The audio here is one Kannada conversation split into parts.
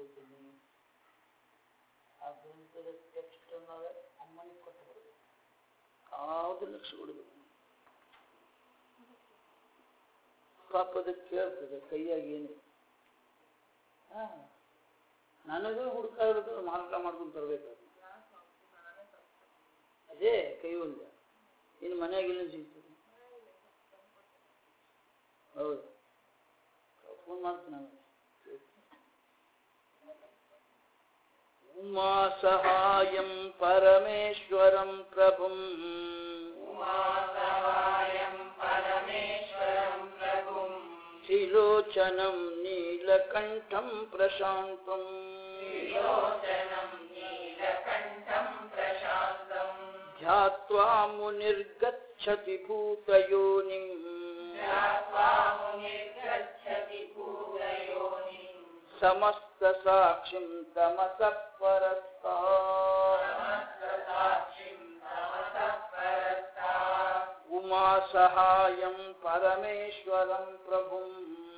ತಗೋತೀನಿ ಆ ಗ್ರಂಥದ ಟೆಕ್ಸ್ಟ್ ಅನ್ನೋದು ಅಮ್ಮನಿಗೆ ಕೊಟ್ಟು ಬಿಡಬೇಕು ಯಾವುದು ಲಕ್ಷ ಕೊಡಬೇಕು ಪಾಪದ ಕೇಳ್ತದೆ ಕೈಯಾಗ ಏನು ಹಾ ನನಗೂ ಹುಡುಕಾಡ್ಬೇಕು ಮಾರಾಟ ಮಾಡ್ಕೊಂಡು ತರಬೇಕು ಅದೇ ಕೈ ಒಂದ ಇನ್ನು ಮನೆಯಾಗ ಇಲ್ಲ ಸಿಗ್ತದೆ ಹೌದು ಫೋನ್ ಮಾಡ್ತೀನಿ ಆಮೇಲೆ ಉಮಾ ಸಹಾಯಂ ಪರಮೇಶ್ವರಂ ಪ್ರಭುಂ ತ್ರಿಲೋಚನಂ ನೀಲಕಂಠಂ ಪ್ರಶಾಂತಂ ध्यात्वा मुनिर्गच्छति भूतयोनिम् समस्तसाक्षिं तमसः परस्तात् उमासहायं परमेश्वरं प्रभुम्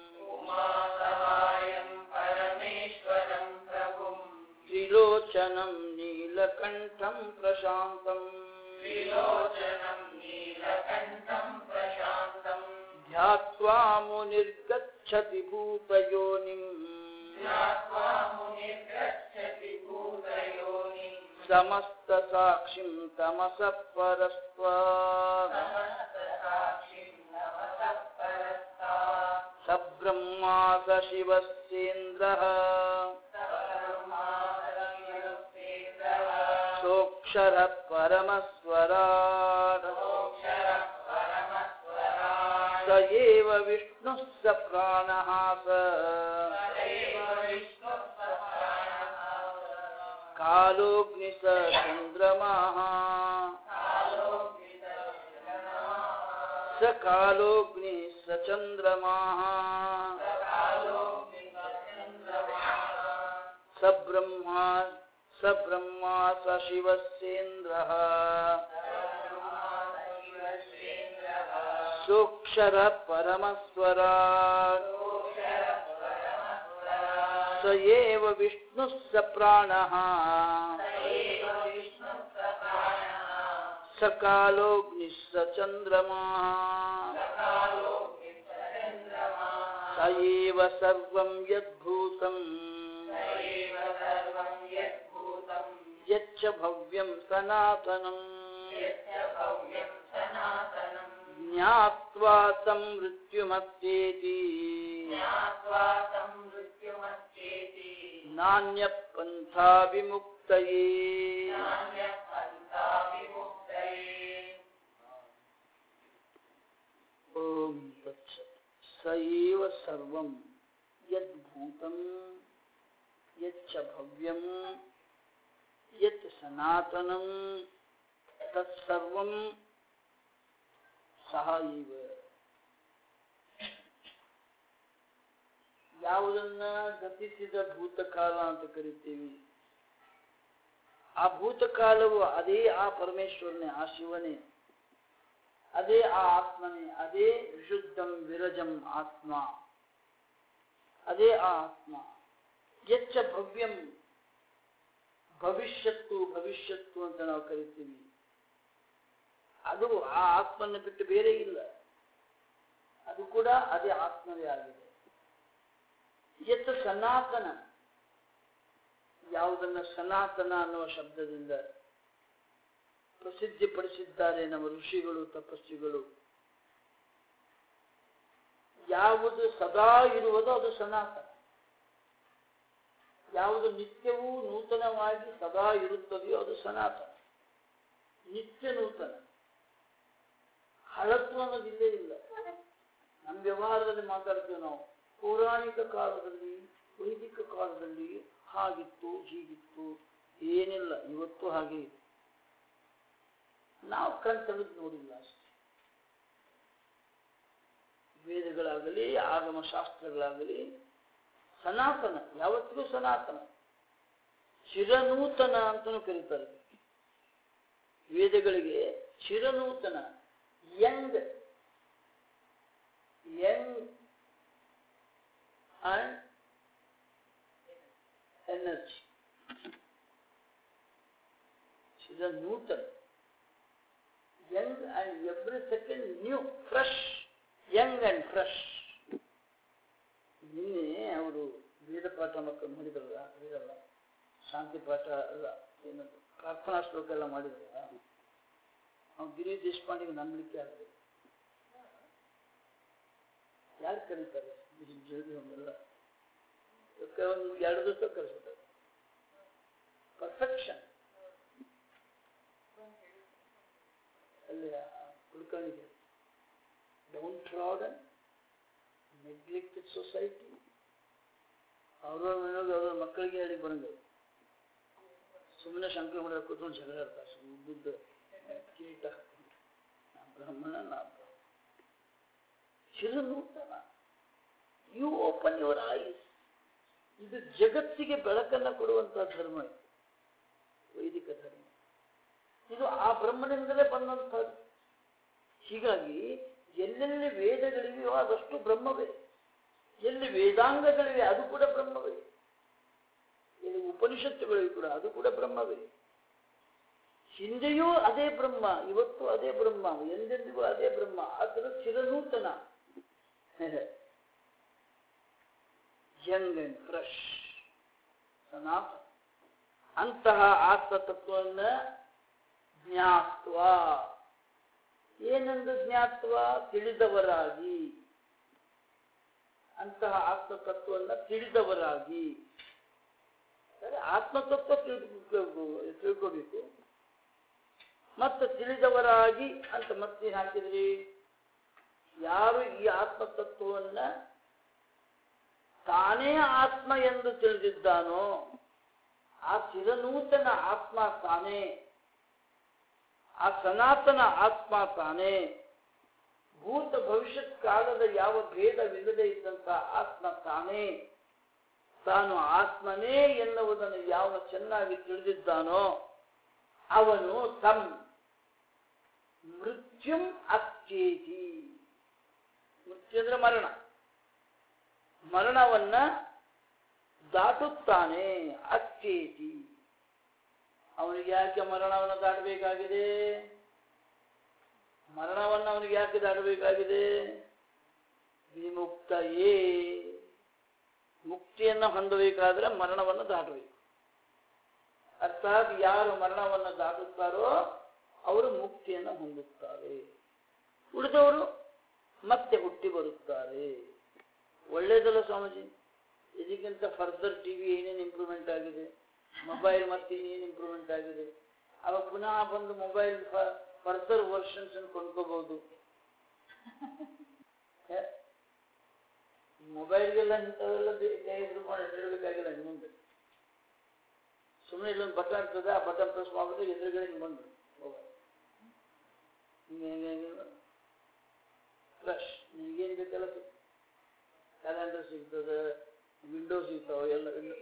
त्रिलोचनं नीलकण्ठं प्रशान्तम् ध्यात्वा मुनिर्गच्छति भूतयोनिम् समस्तसाक्षिं तमसः परस्त्वात् स ब्रह्मा स शिवस्येन्द्रः सोऽक्षरः परमस्वराट् स एव विष्णुः स प्राणः स कालोऽग्नि स चन्द्रमाः स कालोऽग्निः स चन्द्रमाः स ब्रह्मा स ब्रह्मा स शिवस्येन्द्रः सोऽक्षरः परमस्वराट् स एव विष्णुः स प्राणः स कालोऽग्निः स चन्द्रमाः स एव सर्वं यद्भूतम् यच्च भव्यं सनातनम् ज्ञात्वा तं मृत्युमत्येति नान्यपन्था विमुक्तये ॐ तत्सत् स एव सर्वं यद्भूतं यच्च भव्यं यत् सनातनं तत्सर्वं ಸಹ ಇವ ಯಾವುದನ್ನ ಗತಿಸಿದ ಭೂತಕಾಲ ಅಂತ ಕರಿತೀವಿ ಆ ಭೂತಕಾಲವು ಅದೇ ಆ ಪರಮೇಶ್ವರನೇ ಆ ಶಿವನೇ ಅದೇ ಆ ಆತ್ಮನೇ ಅದೇ ವಿಶುದ್ಧಂ ವಿರಜಂ ಆತ್ಮ ಅದೇ ಆ ಆತ್ಮ ಎಚ್ಚ ಭವ್ಯಂ ಭವಿಷ್ಯತ್ತು ಭವಿಷ್ಯತ್ತು ಅಂತ ನಾವು ಕರಿತೀವಿ ಅದು ಆ ಆತ್ಮನ ಬಿಟ್ಟು ಬೇರೆ ಇಲ್ಲ ಅದು ಕೂಡ ಅದೇ ಆತ್ಮವೇ ಆಗಿದೆ ಎತ್ತ ಸನಾತನ ಯಾವುದನ್ನ ಸನಾತನ ಅನ್ನುವ ಶಬ್ದದಿಂದ ಪ್ರಸಿದ್ಧಿಪಡಿಸಿದ್ದಾರೆ ನಮ್ಮ ಋಷಿಗಳು ತಪಸ್ವಿಗಳು ಯಾವುದು ಸದಾ ಇರುವುದೋ ಅದು ಸನಾತನ ಯಾವುದು ನಿತ್ಯವೂ ನೂತನವಾಗಿ ಸದಾ ಇರುತ್ತದೆಯೋ ಅದು ಸನಾತನ ನಿತ್ಯ ನೂತನ ಹಳತ್ವ ಅನ್ನೋದು ಇಲ್ಲೇ ಇಲ್ಲ ನಮ್ಮ ವ್ಯವಹಾರದಲ್ಲಿ ಮಾತಾಡ್ತೇವೆ ನಾವು ಪೌರಾಣಿಕ ಕಾಲದಲ್ಲಿ ವೈದಿಕ ಕಾಲದಲ್ಲಿ ಹಾಗಿತ್ತು ಹೀಗಿತ್ತು ಏನಿಲ್ಲ ಇವತ್ತು ಹಾಗೆ ಇದೆ ನಾವು ಕಣ್ ತೆಗೆದು ನೋಡಿಲ್ಲ ಅಷ್ಟೇ ವೇದಗಳಾಗಲಿ ಆಗಮ ಶಾಸ್ತ್ರಗಳಾಗಲಿ ಸನಾತನ ಯಾವತ್ತಿಗೂ ಸನಾತನ ಚಿರನೂತನ ಅಂತಲೂ ಕರೀತಾರೆ ವೇದಗಳಿಗೆ ಚಿರನೂತನ young young and energy She's a Newton. Young and every second new, fresh, young and fresh. ನಿನ್ನೆ ಅವರು ವೇದ ಪಾಠ ಮಕ್ಕಳು ಮಾಡಿದ್ರಲ್ಲ ವೇದಲ್ಲ ಶಾಂತಿ ಪಾಠ ಅಲ್ಲ ಏನದು ಪ್ರಾರ್ಥನಾ ಶ್ಲೋಕ ಎಲ್ಲ ಮಾಡಿದ್ರಲ್ಲ ಅವ್ನು ಗಿರೀಶ್ ದೇಶಪಾಂಡೆಗೆ ನಂಬಲಿಕ್ಕೆ ಆಗದೆ ಯಾರು ಕರೀತಾರೆ ಜಲ್ದಿ ಅವನ್ನೆಲ್ಲ ಒಂದು ಎರಡು ದಿವಸ ಕಳಿಸ್ಬಿಟ್ಟಾರೆ ಪರ್ಫೆಕ್ಷನ್ ಅಲ್ಲಿ ಕುಲಕರ್ಣಿಗೆ ಡೌನ್ ಟ್ರಾಡನ್ ನೆಗ್ಲೆಕ್ಟೆಡ್ ಸೊಸೈಟಿ ಅವ್ರ ಮನೆಯೊಳಗೆ ಅವ್ರ ಮಕ್ಕಳಿಗೆ ಹೇಳಿ ಬರಂಗ ಸುಮ್ಮನೆ ಶಂಕರ ಮಠ ಕೂತ್ಕೊಂಡು ಜಗಳ ಆಡ್ತಾರೆ ಉದ್ದುದ್ದ ಕಿರೀಟ ಹಾಕ್ಕೊಂಡು. ನಾ ಬ್ರಾಹ್ಮಣ ನಾ ಬ್ರಾಹ್ಮಣ ಶಿರು ನೂತನ ಯು ಓಪನ್ ಯುವರ್ ಐಸ್ ಇದು ಜಗತ್ತಿಗೆ ಬೆಳಕನ್ನು ಕೊಡುವಂತಹ ಧರ್ಮ ಇದು ವೈದಿಕ ಧರ್ಮ ಇದು ಆ ಬ್ರಹ್ಮನಿಂದಲೇ ಬಂದಂಥದ್ದು ಹೀಗಾಗಿ ಎಲ್ಲೆಲ್ಲಿ ವೇದಗಳಿವೆಯೋ ಅದಷ್ಟು ಬ್ರಹ್ಮವೇ ಎಲ್ಲಿ ವೇದಾಂಗಗಳಿವೆ ಅದು ಕೂಡ ಬ್ರಹ್ಮವೇ ಎಲ್ಲಿ ಉಪನಿಷತ್ತುಗಳಿವೆ ಕೂಡ ಅದು ಕೂಡ ಬ್ರಹ್ಮವೇ ಹಿಂದೆಯೂ ಅದೇ ಬ್ರಹ್ಮ ಇವತ್ತು ಅದೇ ಬ್ರಹ್ಮ ಎಂದೆಂದಿಗೂ ಅದೇ ಬ್ರಹ್ಮ ಅದರ ಚಿರನೂತನ ಯಂಗ್ ಅಂಡ್ ಫ್ರೆಶ್ ಸನಾತನ ಅಂತಹ ಆತ್ಮತತ್ವವನ್ನ ಜ್ಞಾತ್ವ ಏನೆಂದು ಜ್ಞಾತ್ವ ತಿಳಿದವರಾಗಿ ಅಂತಹ ಆತ್ಮತತ್ವವನ್ನ ತಿಳಿದವರಾಗಿ ಸರಿ ಆತ್ಮತತ್ವ ತಿಳ್ಕೊ ತಿಳ್ಕೋಬೇಕು ಮತ್ತೆ ತಿಳಿದವರಾಗಿ ಅಂತ ಮತ್ತೇನು ಹಾಕಿದ್ರಿ ಯಾರು ಈ ಆತ್ಮತತ್ವವನ್ನ ತಾನೇ ಆತ್ಮ ಎಂದು ತಿಳಿದಿದ್ದಾನೋ ಆ ಚಿರನೂತನ ಆತ್ಮ ತಾನೇ ಆ ಸನಾತನ ಆತ್ಮ ತಾನೇ ಭೂತ ಭವಿಷ್ಯತ್ ಕಾಲದ ಯಾವ ಭೇದವಿಲ್ಲದೆ ಇದ್ದಂತ ಆತ್ಮ ತಾನೇ ತಾನು ಆತ್ಮನೇ ಎನ್ನುವುದನ್ನು ಯಾವ ಚೆನ್ನಾಗಿ ತಿಳಿದಿದ್ದಾನೋ ಅವನು ತಮ್ ಮೃತ್ಯುಂ ಅತ್ಯೇತಿ ಮೃತ್ಯು ಅಂದ್ರೆ ಮರಣ ಮರಣವನ್ನ ದಾಟುತ್ತಾನೆ ಅತ್ಯೇತಿ ಅವನಿಗೆ ಯಾಕೆ ಮರಣವನ್ನು ದಾಟಬೇಕಾಗಿದೆ ಮರಣವನ್ನು ಅವನಿಗೆ ಯಾಕೆ ದಾಟಬೇಕಾಗಿದೆ ವಿಮುಕ್ತಯೇ ಮುಕ್ತಿಯನ್ನು ಹೊಂದಬೇಕಾದ್ರೆ ಮರಣವನ್ನು ದಾಟಬೇಕು ಅರ್ಥಾತ್ ಯಾರು ಮರಣವನ್ನು ದಾಟುತ್ತಾರೋ ಅವರು ಮುಕ್ತಿಯನ್ನು ಹೊಂದುತ್ತಾರೆ ಉಳಿದವರು ಮತ್ತೆ ಹುಟ್ಟಿ ಬರುತ್ತಾರೆ ಒಳ್ಳೇದಲ್ಲ ಸ್ವಾಮೀಜಿ ಇದಕ್ಕಿಂತ ಫರ್ದರ್ ಟಿವಿ ಏನೇನು ಇಂಪ್ರೂವ್ಮೆಂಟ್ ಆಗಿದೆ ಮೊಬೈಲ್ ಮತ್ತೆ ಏನೇನು ಇಂಪ್ರೂವ್ಮೆಂಟ್ ಆಗಿದೆ ಅವಾಗ ಪುನಃ ಬಂದು ಮೊಬೈಲ್ ಫರ್ದರ್ ವರ್ಷನ್ಸ್ ಅನ್ನು ಕೊಂಡ್ಕೋಬಹುದು ಮೊಬೈಲ್ಗೆಲ್ಲ ಇಂಥವೆಲ್ಲ ಕೈ ಹಿಡ್ಕೊಂಡು ಎದುರಬೇಕಾಗಿಲ್ಲ ಇನ್ನೊಂದು ಸುಮ್ಮನೆ ಇಲ್ಲೊಂದು ಬಟನ್ ಇರ್ತದೆ ಆ ಬಟನ್ ಪ್ರೆಸ್ ಮಾಡಿದ್ರೆ ಎದುರುಗಡೆ ಹಿಂಗೆ ಬಂದು ಮೊಬೈಲ್ ಹಿಂಗೆ ಹಿಂಗೆ ಹಿಂಗೆ ಫ್ರೆಶ್ ನಿಮಗೇನು ಬೇಕಲ್ಲ ಕ್ಯಾಲೆಂಡರ್ ಸಿಗ್ತದೆ ವಿಂಡೋ ಸಿಗ್ತಾವೆ ಎಲ್ಲ ವಿಂಡೋ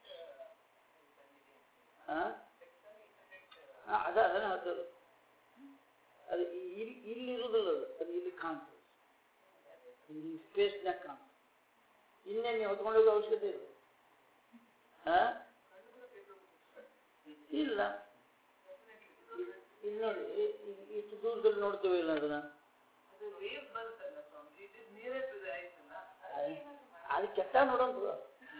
ಹಾಂ ಹಾಂ ಅದ ಅದನ್ನ ಹೇಳ್ತದೆ ಅದು ಇಲ್ಲಿ ಇಲ್ಲಿ ಇರುವುದಿಲ್ಲ ಅದು ಅದು ಇಲ್ಲಿ ಕಾಣ್ತದೆ ಇಲ್ಲಿ ಸ್ಪೇಸ್ನಾಗ ಕಾಣ್ತದೆ ಇನ್ನೇ ನೀವು ಹೊತ್ಕೊಂಡು ಹೋಗೋ ಅವಶ್ಯಕತೆ ಇಲ್ಲ ಹಾಂ ಇಲ್ಲ ಇಲ್ಲಿ ನೋಡಿ ಈ- ಇಷ್ಟು ದೂರದಲ್ಲಿ ನೋಡ್ತೇವೆ ಇಲ್ಲ ಅದನ್ನ ಅದು ಕೆಟ್ಟ ನೋಡೋಣ ಬಿಡು.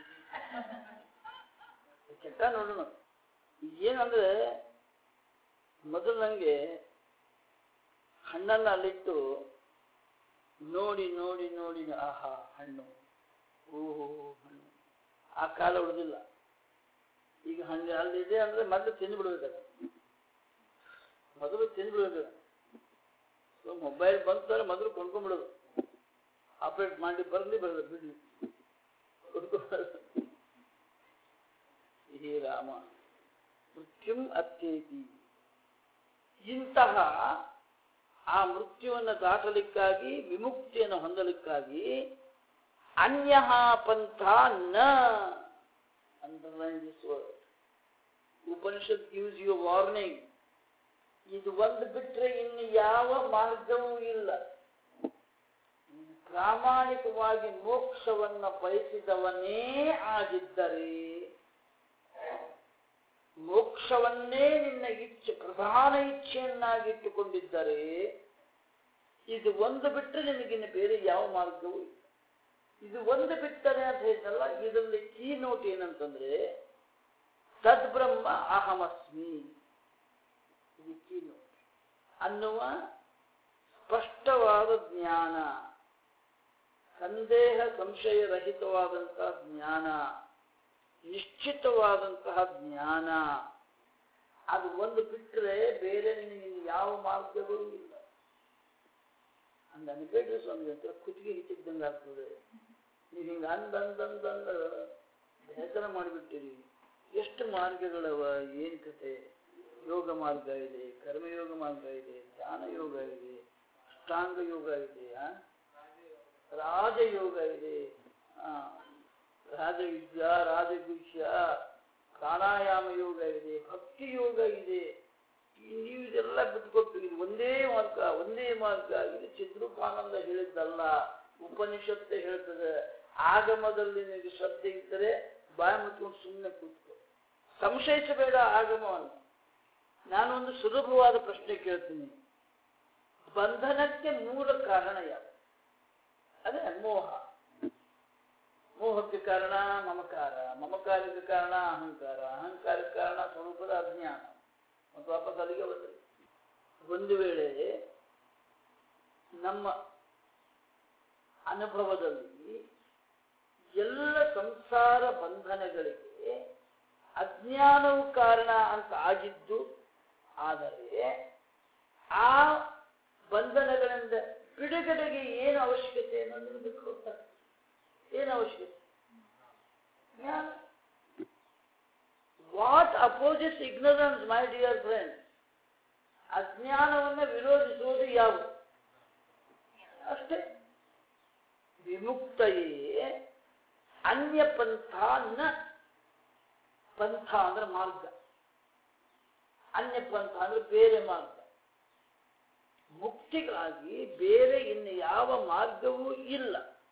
ಕೆಟ್ಟ ನೋಡೋಣ ಏನಂದ್ರೆ ಮೊದಲು ನನಗೆ ಹಣ್ಣನ್ನು ಅಲ್ಲಿಟ್ಟು ನೋಡಿ ನೋಡಿ ನೋಡಿ ಆಹಾ ಹಣ್ಣು ಓಹೋ ಹಣ್ಣು ಆ ಕಾಲ ಉಳಿದಿಲ್ಲ ಈಗ ಹಣ್ಣು ಅಲ್ಲಿದೆ ಅಂದ್ರೆ ಮೊದಲು ತಿಂದು ಬಿಡ್ಬೇಕಾಗ ಮೊದಲು ತಿಂದು ಬಿಡ್ಬೇಕಾಗ ಸೊ ಮೊಬೈಲ್ ಬಂತಾರೆ ಮೊದಲು ಕೊಂಡ್ಕೊಂಡ್ಬಿಡೋದು ಆಪರೇಟ್ ಮಾಡಿ ಬರಲಿ ಬರಲಿ ಬಿಡಿ ಕೊಂಡ್ಕೊಂಡ್ಬರೋದು. ಹೇ ರಾಮ ಮೃತ್ಯುಂ ಅತ್ಯೇತಿ ಇಂತಹ ಆ ಮೃತ್ಯುವನ್ನು ದಾಟಲಿಕ್ಕಾಗಿ ವಿಮುಕ್ತಿಯನ್ನು ಹೊಂದಲಿಕ್ಕಾಗಿ ಅನ್ಯ ಪಂಥ ನ underline this word Upanishad gives you warning ಇದು ಒಂದು ಬಿಟ್ರೆ ಇನ್ನು ಯಾವ ಮಾರ್ಗವೂ ಇಲ್ಲ ಪ್ರಾಮಾಣಿಕವಾಗಿ ಮೋಕ್ಷವನ್ನ ಬಯಸಿದವನೇ ಆಗಿದ್ದರೆ ಮೋಕ್ಷವನ್ನೇ ನಿನ್ನ ಇಚ್ಛೆ ಪ್ರಧಾನ ಇಚ್ಛೆಯನ್ನಾಗಿಟ್ಟುಕೊಂಡಿದ್ದರೆ ಇದು ಒಂದು ಬಿಟ್ಟರೆ ನಿನಗಿನ್ನು ಬೇರೆ ಯಾವ ಮಾರ್ಗವೂ ಇಲ್ಲ ಇದು ಒಂದು ಬಿಟ್ಟರೆ ಅಂತ ಹೇಳ್ತಲ್ಲ ಇದರಲ್ಲಿ ಕೀ ನೋಟ್ ಏನಂತಂದ್ರೆ ತದ್ಬ್ರಹ್ಮ ಅಹಮಸ್ಮಿ ಇದು ಕೀ ನೋಟ್ ಅನ್ನುವ ಸ್ಪಷ್ಟವಾದ ಜ್ಞಾನ ಸಂದೇಹ ಸಂಶಯರಹಿತವಾದಂತಹ ಜ್ಞಾನ ನಿಶ್ಚಿತವಾದಂತಹ ಜ್ಞಾನ ಅದು ಒಂದು ಬಿಟ್ಟರೆ ಬೇರೆ ನಿನಗೆ ಯಾವ ಮಾರ್ಗಗಳು ಇಲ್ಲ ಹಂಗ ಅನ್ಬೇಡ್ರಿ ಸ್ವಾಮಿ ಹತ್ರ ಕುತ್ತಿಗೆ ಹಿಚ್ಚಿದ್ದಂಗೆ ಆಗ್ತದೆ ನೀವು ಹಿಂಗೆ ಅಂದ್ ಅಂದ್ ಅಂದ್ ಅಂದ ಬೇಸರ ಮಾಡಿಬಿಟ್ಟಿರಿ ಎಷ್ಟು ಮಾರ್ಗಗಳವ ಏನ್ ಕತೆ ಯೋಗ ಮಾರ್ಗ ಇದೆ ಕರ್ಮಯೋಗ ಮಾರ್ಗ ಇದೆ ಧ್ಯಾನ ಯೋಗ ಇದೆ ಅಷ್ಟಾಂಗ ಯೋಗ ಇದೆ ಆ? ರಾಜಯೋಗ ಇದೆ ಆ, ರಾಜವಿದ್ಯಾ ರಾಜಗುಹ್ಯ ಪ್ರಾಣಾಯಾಮ ಯೋಗ ಇದೆ ಭಕ್ತಿ ಯೋಗ ಇದೆ ಈ ನೀವು ಇದೆಲ್ಲ ಬಿಟ್ಕೊಟ್ಟು ಇದು ಒಂದೇ ಮಾರ್ಗ ಒಂದೇ ಮಾರ್ಗ ಇದು ಚಿದ್ರೂಪಾನಂದ ಹೇಳಿದ್ದಲ್ಲ ಉಪನಿಷತ್ತು ಹೇಳ್ತದೆ ಆಗಮದಲ್ಲಿ ನಿನಗೆ ಶ್ರದ್ಧೆ ಇದ್ದರೆ ಬಾಯ ಮುಚ್ಕೊಂಡು ಸುಮ್ಮನೆ ಕೂತ್ಕೊ ಸಂಶಯಿಸಬೇಡ ಆಗಮವನ್ನು ನಾನೊಂದು ಸುಲಭವಾದ ಪ್ರಶ್ನೆ ಕೇಳ್ತೀನಿ ಬಂಧನಕ್ಕೆ ಮೂಲ ಕಾರಣ ಯಾವುದು ಅದೇ ಮೋಹ ಮೋಹಕ್ಕೆ ಕಾರಣ ಮಮಕಾರ ಮಮಕಾರಕ್ಕೆ ಕಾರಣ ಅಹಂಕಾರ ಅಹಂಕಾರಕ್ಕೆ ಕಾರಣ ಸ್ವರೂಪದ ಅಜ್ಞಾನ ಮತ್ತು ವಾಪಸ್ ಅಲ್ಲಿಗೆ ಬಂದರೆ ಒಂದು ವೇಳೆ ನಮ್ಮ ಅನುಭವದಲ್ಲಿ ಎಲ್ಲ ಸಂಸಾರ ಬಂಧನಗಳಿಗೆ ಅಜ್ಞಾನವು ಕಾರಣ ಅಂತ ಆಗಿದ್ದು ಆದರೆ ಆ ಬಂಧನಗಳಿಂದ ಬಿಡುಗಡೆಗೆ ಏನು ಅವಶ್ಯಕತೆ ಅನ್ನೋದನ್ನು ಬಿಟ್ಟು ಕೊಡ್ತಾರೆ ಏನು ಅವಶ್ಯಕತೆ ಜ್ಞಾನ what opposes ignorance my dear friend ಅಜ್ಞಾನವನ್ನು ವಿರೋಧಿಸುವುದು ಯಾವುದು ಅಷ್ಟೇ ವಿಮುಕ್ತಯೇ ಅನ್ಯ ಪಂಥ ನ ಪಂಥ ಅಂದ್ರೆ ಮಾರ್ಗ ಅನ್ಯ ಪಂಥ ಅಂದ್ರೆ ಬೇರೆ ಮಾರ್ಗ ಮುಕ್ತಿಗಾಗಿ ಬೇರೆ ಇನ್ನು ಯಾವ ಮಾರ್ಗವೂ ಇಲ್ಲ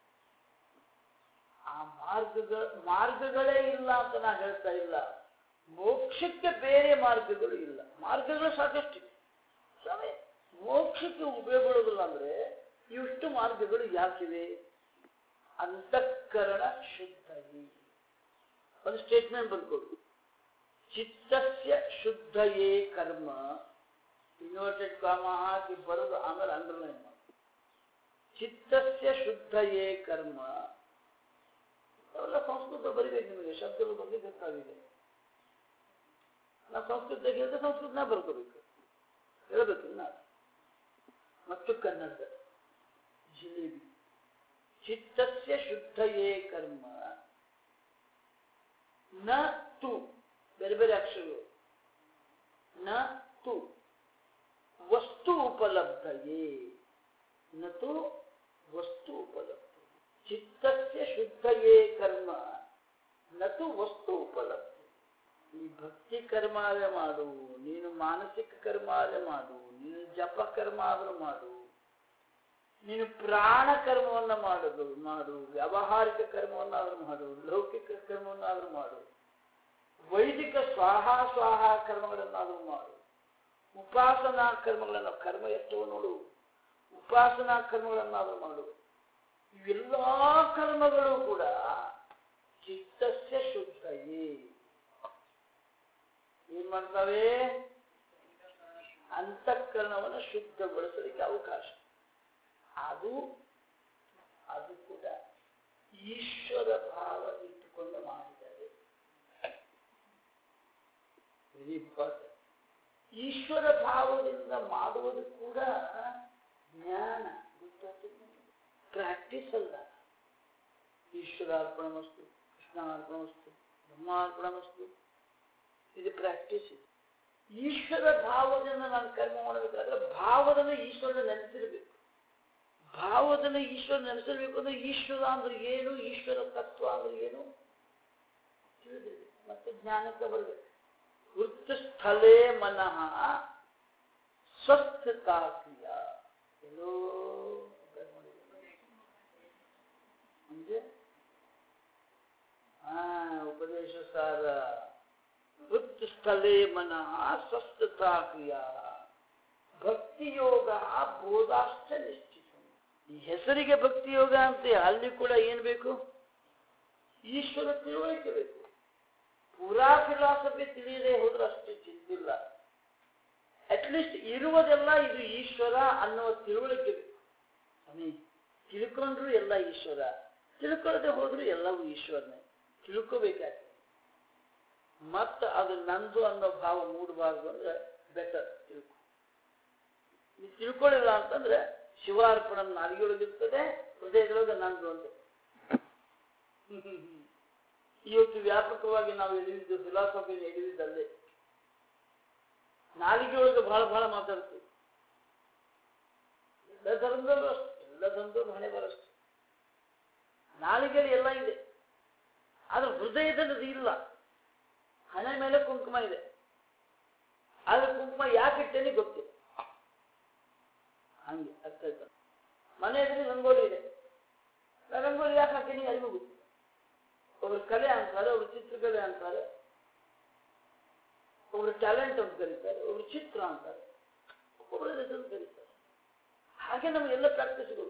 ಆ ಮಾರ್ಗಗಳ ಮಾರ್ಗಗಳೇ ಇಲ್ಲ ಅಂತ ನಾ ಹೇಳ್ತಾ ಇಲ್ಲ ಮೋಕ್ಷಕ್ಕೆ ಬೇರೆ ಮಾರ್ಗಗಳು ಇಲ್ಲ ಮಾರ್ಗಗಳು ಸಾಕಷ್ಟಿವೆ ಸ್ವಾಮಿ ಮೋಕ್ಷಕ್ಕೆ ಉಪಯೋಗಗೊಳ್ಳೋದಿಲ್ಲ ಅಂದ್ರೆ ಇಷ್ಟು ಮಾರ್ಗಗಳು ಯಾಕಿವೆ ಅಂತಃಕರಣ ಶುದ್ಧಯಿ ಒಂದು ಸ್ಟೇಟ್ಮೆಂಟ್ ಬರ್ಕೊಡು ಚಿತ್ತಸ್ಯ ಶುದ್ಧಯೇ ಕರ್ಮ ಇನ್ವರ್ಟೆಡ್ ಕಾಮ ಹಾಕಿ ಬರೆದು ಆಮೇಲೆ ಅಂಡರ್ಲೈನ್ ಮಾಡಿ ಚಿತ್ತಸ್ಯ ಶುದ್ಧಯೇ ಕರ್ಮ ಅವೆಲ್ಲ ಸಂಸ್ಕೃತ ಬರಿಬೇಕು ನಿಮಗೆ ಶಬ್ದಗಳ ಬಗ್ಗೆ ಗೊತ್ತಾಗಿದೆ ನಾ ಸಂಸ್ಕೃತ ಹೇಳಿದ್ರೆ ಸಂಸ್ಕೃತನ ಬರ್ಕೋಬೇಕು ಹೇಳ್ಬೇಕು ನಾ ಮತ್ತು ಕನ್ನಡ ಜಿಲೇಬಿ ಚಿತ್ತಸ್ಯ ಶುದ್ಧಯೇ ಕರ್ಮ ನ ತು ಬೇರೆ ಬೇರೆ ಅಕ್ಷರಗಳು ನ ತು ವಸ್ತು ಉಪಲಬ್ಧಯೇ ನತು ವಸ್ತು ಉಪಲಬ್ಧ ಚಿತ್ತಸ್ಯ ಶುದ್ಧಯೇ ಕರ್ಮ ನತು ವಸ್ತು ಉಪಲಬ್ಧ ನೀ ಭಕ್ತಿ ಕರ್ಮಾರೆ ಮಾಡು ನೀನು ಮಾನಸಿಕ ಕರ್ಮಾರೆ ಮಾಡು ನೀನು ಜಪ ಕರ್ಮ ಆದರೂ ಮಾಡು ನೀನು ಪ್ರಾಣ ಕರ್ಮವನ್ನ ಮಾಡುದು ಮಾಡು ವ್ಯಾವಹಾರಿಕ ಕರ್ಮವನ್ನಾದ್ರೂ ಮಾಡು ಲೌಕಿಕ ಕರ್ಮವನ್ನಾದ್ರೂ ಮಾಡು ವೈದಿಕ ಸ್ವಾಹ ಸ್ವಾಹ ಕರ್ಮಗಳನ್ನಾದ್ರೂ ಮಾಡು ಉಪಾಸನಾ ಕರ್ಮಗಳನ್ನು ಕರ್ಮ ಎಷ್ಟೋ ನೋಡು ಉಪಾಸನಾ ಕರ್ಮಗಳನ್ನಾದ್ರೂ ಮಾಡು ಇವೆಲ್ಲಾ ಕರ್ಮಗಳು ಕೂಡ ಚಿತ್ತಸ್ಯ ಶುದ್ಧಯೇ ಏನ್ ಮಾಡ್ತವೆ ಅಂತಃಕರಣವನ್ನು ಶುದ್ಧಗೊಳಿಸಲಿಕ್ಕೆ ಅವಕಾಶ ಅದು ಅದು ಕೂಡ ಈಶ್ವರ ಭಾವ ಇಟ್ಟುಕೊಂಡು ಮಾಡಿದ್ದಾರೆ ವೆರಿ ಇಂಪಾರ್ಟೆಂಟ್ ಈಶ್ವರ ಭಾವದಿಂದ ಮಾಡುವುದು ಕೂಡ ಜ್ಞಾನ ಪ್ರಾಕ್ಟೀಸ್ ಅಲ್ಲ ಈಶ್ವರ ಅರ್ಪಣ ವಸ್ತು ಕೃಷ್ಣ ಅರ್ಪಣ ವಸ್ತು ಬ್ರಹ್ಮ ಅರ್ಪಣ ವಸ್ತು ಇದು ಪ್ರಾಕ್ಟೀಸ್ ಇದೆ ಈಶ್ವರ ಭಾವದಿಂದ ನಾನು ಕರ್ಮ ಮಾಡಬೇಕಾದ್ರೆ ಭಾವದಲ್ಲಿ ಈಶ್ವರನ ನೆನೆಸಿರ್ಬೇಕು ಭಾವದಲ್ಲಿ ಈಶ್ವರ ನೆನೆಸಿರ್ಬೇಕು ಅಂದ್ರೆ ಈಶ್ವರ ಅಂದ್ರೆ ಏನು ಈಶ್ವರ ತತ್ವ ಅಂದ್ರೆ ಏನು ತಿಳಿದಿದೆ ಮತ್ತೆ ಜ್ಞಾನಕ್ಕೆ ಬರಬೇಕು ವೃತ್ತಸ್ಥಳೇ ಮನಃ ಸ್ವಸ್ಥತಾ ಕ್ರಿಯ ಎಲ್ಲೋ ಅಂದ್ರೆ ಆ ಉಪದೇಶ ಸಾರ ವೃತ್ತಸ್ಥ ಸ್ಥಳೇ ಮನಃ ಸ್ವಸ್ಥತಾ ಕ್ರಿಯಾ ಭಕ್ತಿಯೋಗ ಬೋಧಾಶ್ಚ ನಿಶ್ಚಿತ ಈ ಹೆಸರಿಗೆ ಭಕ್ತಿಯೋಗ ಅಂತ ಅಲ್ಲಿ ಕೂಡ ಏನ್ ಬೇಕು ಈಶ್ವರ ತಿಳುವಳಿಕೆ ಬೇಕು ಪೂರಾ ಫಿಲಾಸಫಿ ತಿಳಿಯದೆ ಹೋದ್ರೆ ಅಷ್ಟು ಚಿಂತಿಲ್ಲ ಅಟ್ಲೀಸ್ಟ್ ಇರುವುದೆಲ್ಲ ಇದು ಈಶ್ವರ ಅನ್ನುವ ತಿಳುವಳಿಕೆ ಬೇಕು ಸ್ವಾಮಿ ತಿಳ್ಕೊಂಡ್ರು ಎಲ್ಲ ಈಶ್ವರ ತಿಳ್ಕೊಳ್ಳದೆ ಹೋದ್ರು ಎಲ್ಲವೂ ಈಶ್ವರನೇ ತಿಳ್ಕೋಬೇಕಾಗ್ತದೆ ಮತ್ತ ಅದು ನಂದು ಅನ್ನೋ ಭಾವ ಮೂಡಬಾರ್ದು ಅಂದ್ರೆ ಬೆಟರ್ ತಿಳ್ಕೊ ನೀವು ತಿಳ್ಕೊಳ್ಳಿಲ್ಲ ಅಂತಂದ್ರೆ ಶಿವಾರ್ಪಣ ನಾಲಿಗೆಯೊಳಗಿರ್ತದೆ ಹೃದಯದೊಳಗೆ ನಂದು ಅಂತ ಇವತ್ತು ವ್ಯಾಪಕವಾಗಿ ನಾವು ಎಳೆದಿದ್ದು ಫಿಲಾಸಫಿನ ಎಳೆದಿದ್ದಲ್ಲೇ ನಾಲಿಗೆಯೊಳಗೆ ಬಹಳ ಬಹಳ ಮಾತಾಡ್ತೀವಿ ಎಲ್ಲ ಧರ್ಮದಲ್ಲೂ ಅಷ್ಟೇ ಎಲ್ಲ ಧರ್ಮದಲ್ಲೂ ಹಣೆ ಬರಷ್ಟು ನಾಲಿಗೆಯಲ್ಲಿ ಎಲ್ಲ ಇದೆ ಆದ್ರೆ ಹೃದಯದಲ್ಲಿ ಅದು ಇಲ್ಲ ಹಣೆ ಮೇಲೆ ಕುಂಕುಮ ಇದೆ ಆದ್ರೆ ಕುಂಕುಮ ಯಾಕೆ ಇಟ್ಟೇನೆ ಗೊತ್ತಿಲ್ಲ ಹಂಗೆ ಅರ್ಥ ಆಯ್ತಾ ಮನೆ ಎದುರು ರಂಗೋಲಿ ಇದೆ ನಾ ರಂಗೋಲಿ ಯಾಕೆ ಹಾಕೀನಿ ಯಾರಿಗೂ ಗೊತ್ತಿಲ್ಲ ಒಬ್ರು ಕಲೆ ಅಂತಾರೆ ಒಬ್ರು ಚಿತ್ರಕಲೆ ಅಂತಾರೆ ಒಬ್ರು ಟ್ಯಾಲೆಂಟ್ ಅಂತ ಕರೀತಾರೆ ಒಬ್ರು ಚಿತ್ರ ಅಂತಾರೆ ಒಬ್ಬೊಬ್ಬರ ಹೆಸರು ಕರೀತಾರೆ ಹಾಗೆ ನಮಗೆಲ್ಲ ಪ್ರಾಕ್ಟೀಸ್ಗಳು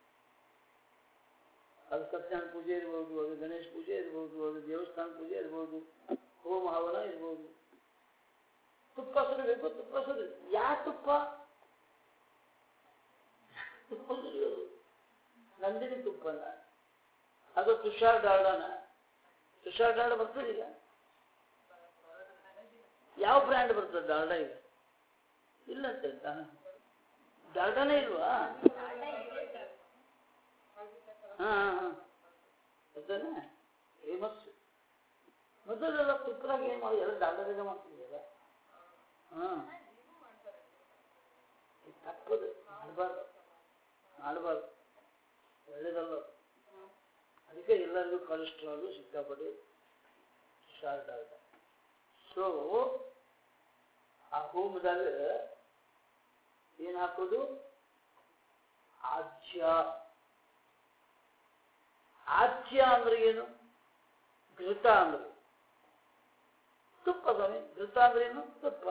ಅದು ಸತ್ಯನಾರಾಯಣ ಪೂಜೆ ಇರ್ಬೋದು ಅದು ಗಣೇಶ ಪೂಜೆ ಇರ್ಬೋದು ಅದು ದೇವಸ್ಥಾನ ಪೂಜೆ ಇರ್ಬೋದು ಹೋಮ ಹವನ ಇರ್ಬೋದು ತುಪ್ಪ ಸುರಿಬೇಕು ತುಪ್ಪ ಸುರಿ ಯಾ ತುಪ್ಪ ತುಪ್ಪ ಸುರಿಯೋದು ನಂದಿನಿ ತುಪ್ಪನ ಅದು ತುಷಾರ್ ಡಾಲ್ಡಾನ ತುಷಾರ್ ಡಾಲ್ಡ ಬರ್ತದೆ ಈಗ ಯಾವ ಬ್ರ್ಯಾಂಡ್ ಬರ್ತದೆ ಡಾಲ್ಡಾ ಈಗ ಇಲ್ಲಂತೆ ಡಾಲ್ಡಾನೇ ಇಲ್ವಾ ಹಾ ಹಾ ಅದೇನೆ ಫೇಮಸ್ ಮೊದಲೆಲ್ಲ ತುಪ್ಪದಾಗ ಏನು ಮಾಡಿ ಎಲ್ಲ ಡಾಲ್ಡಾದಾಗ ಮಾಡ್ತಿದ್ದೀರ ಹಾ ಇದು ತಪ್ಪದು ಮಾಡಬಾರ್ದು ಮಾಡಬಾರ್ದು ಒಳ್ಳೇದಲ್ಲ ಅದಕ್ಕೆ ಎಲ್ಲರಿಗೂ ಕೊಲೆಸ್ಟ್ರಾಲು ಸಿಕ್ಕಾಪಟ್ಟೆ ಶಾರ್ಟ್ ಆಗುತ್ತೆ ಸೊ ಆ ಹೋಮದಾಗ ಏನ್ ಹಾಕೋದು ಆಜ್ಯ ಆಜ್ಯ ಅಂದ್ರೆ ಏನು ಘೃತ ಅಂದ್ರೆ ತುಪ್ಪ ಸ್ವಾಮಿ ಘೃತ ಅಂದ್ರೆ ಏನು ತುಪ್ಪ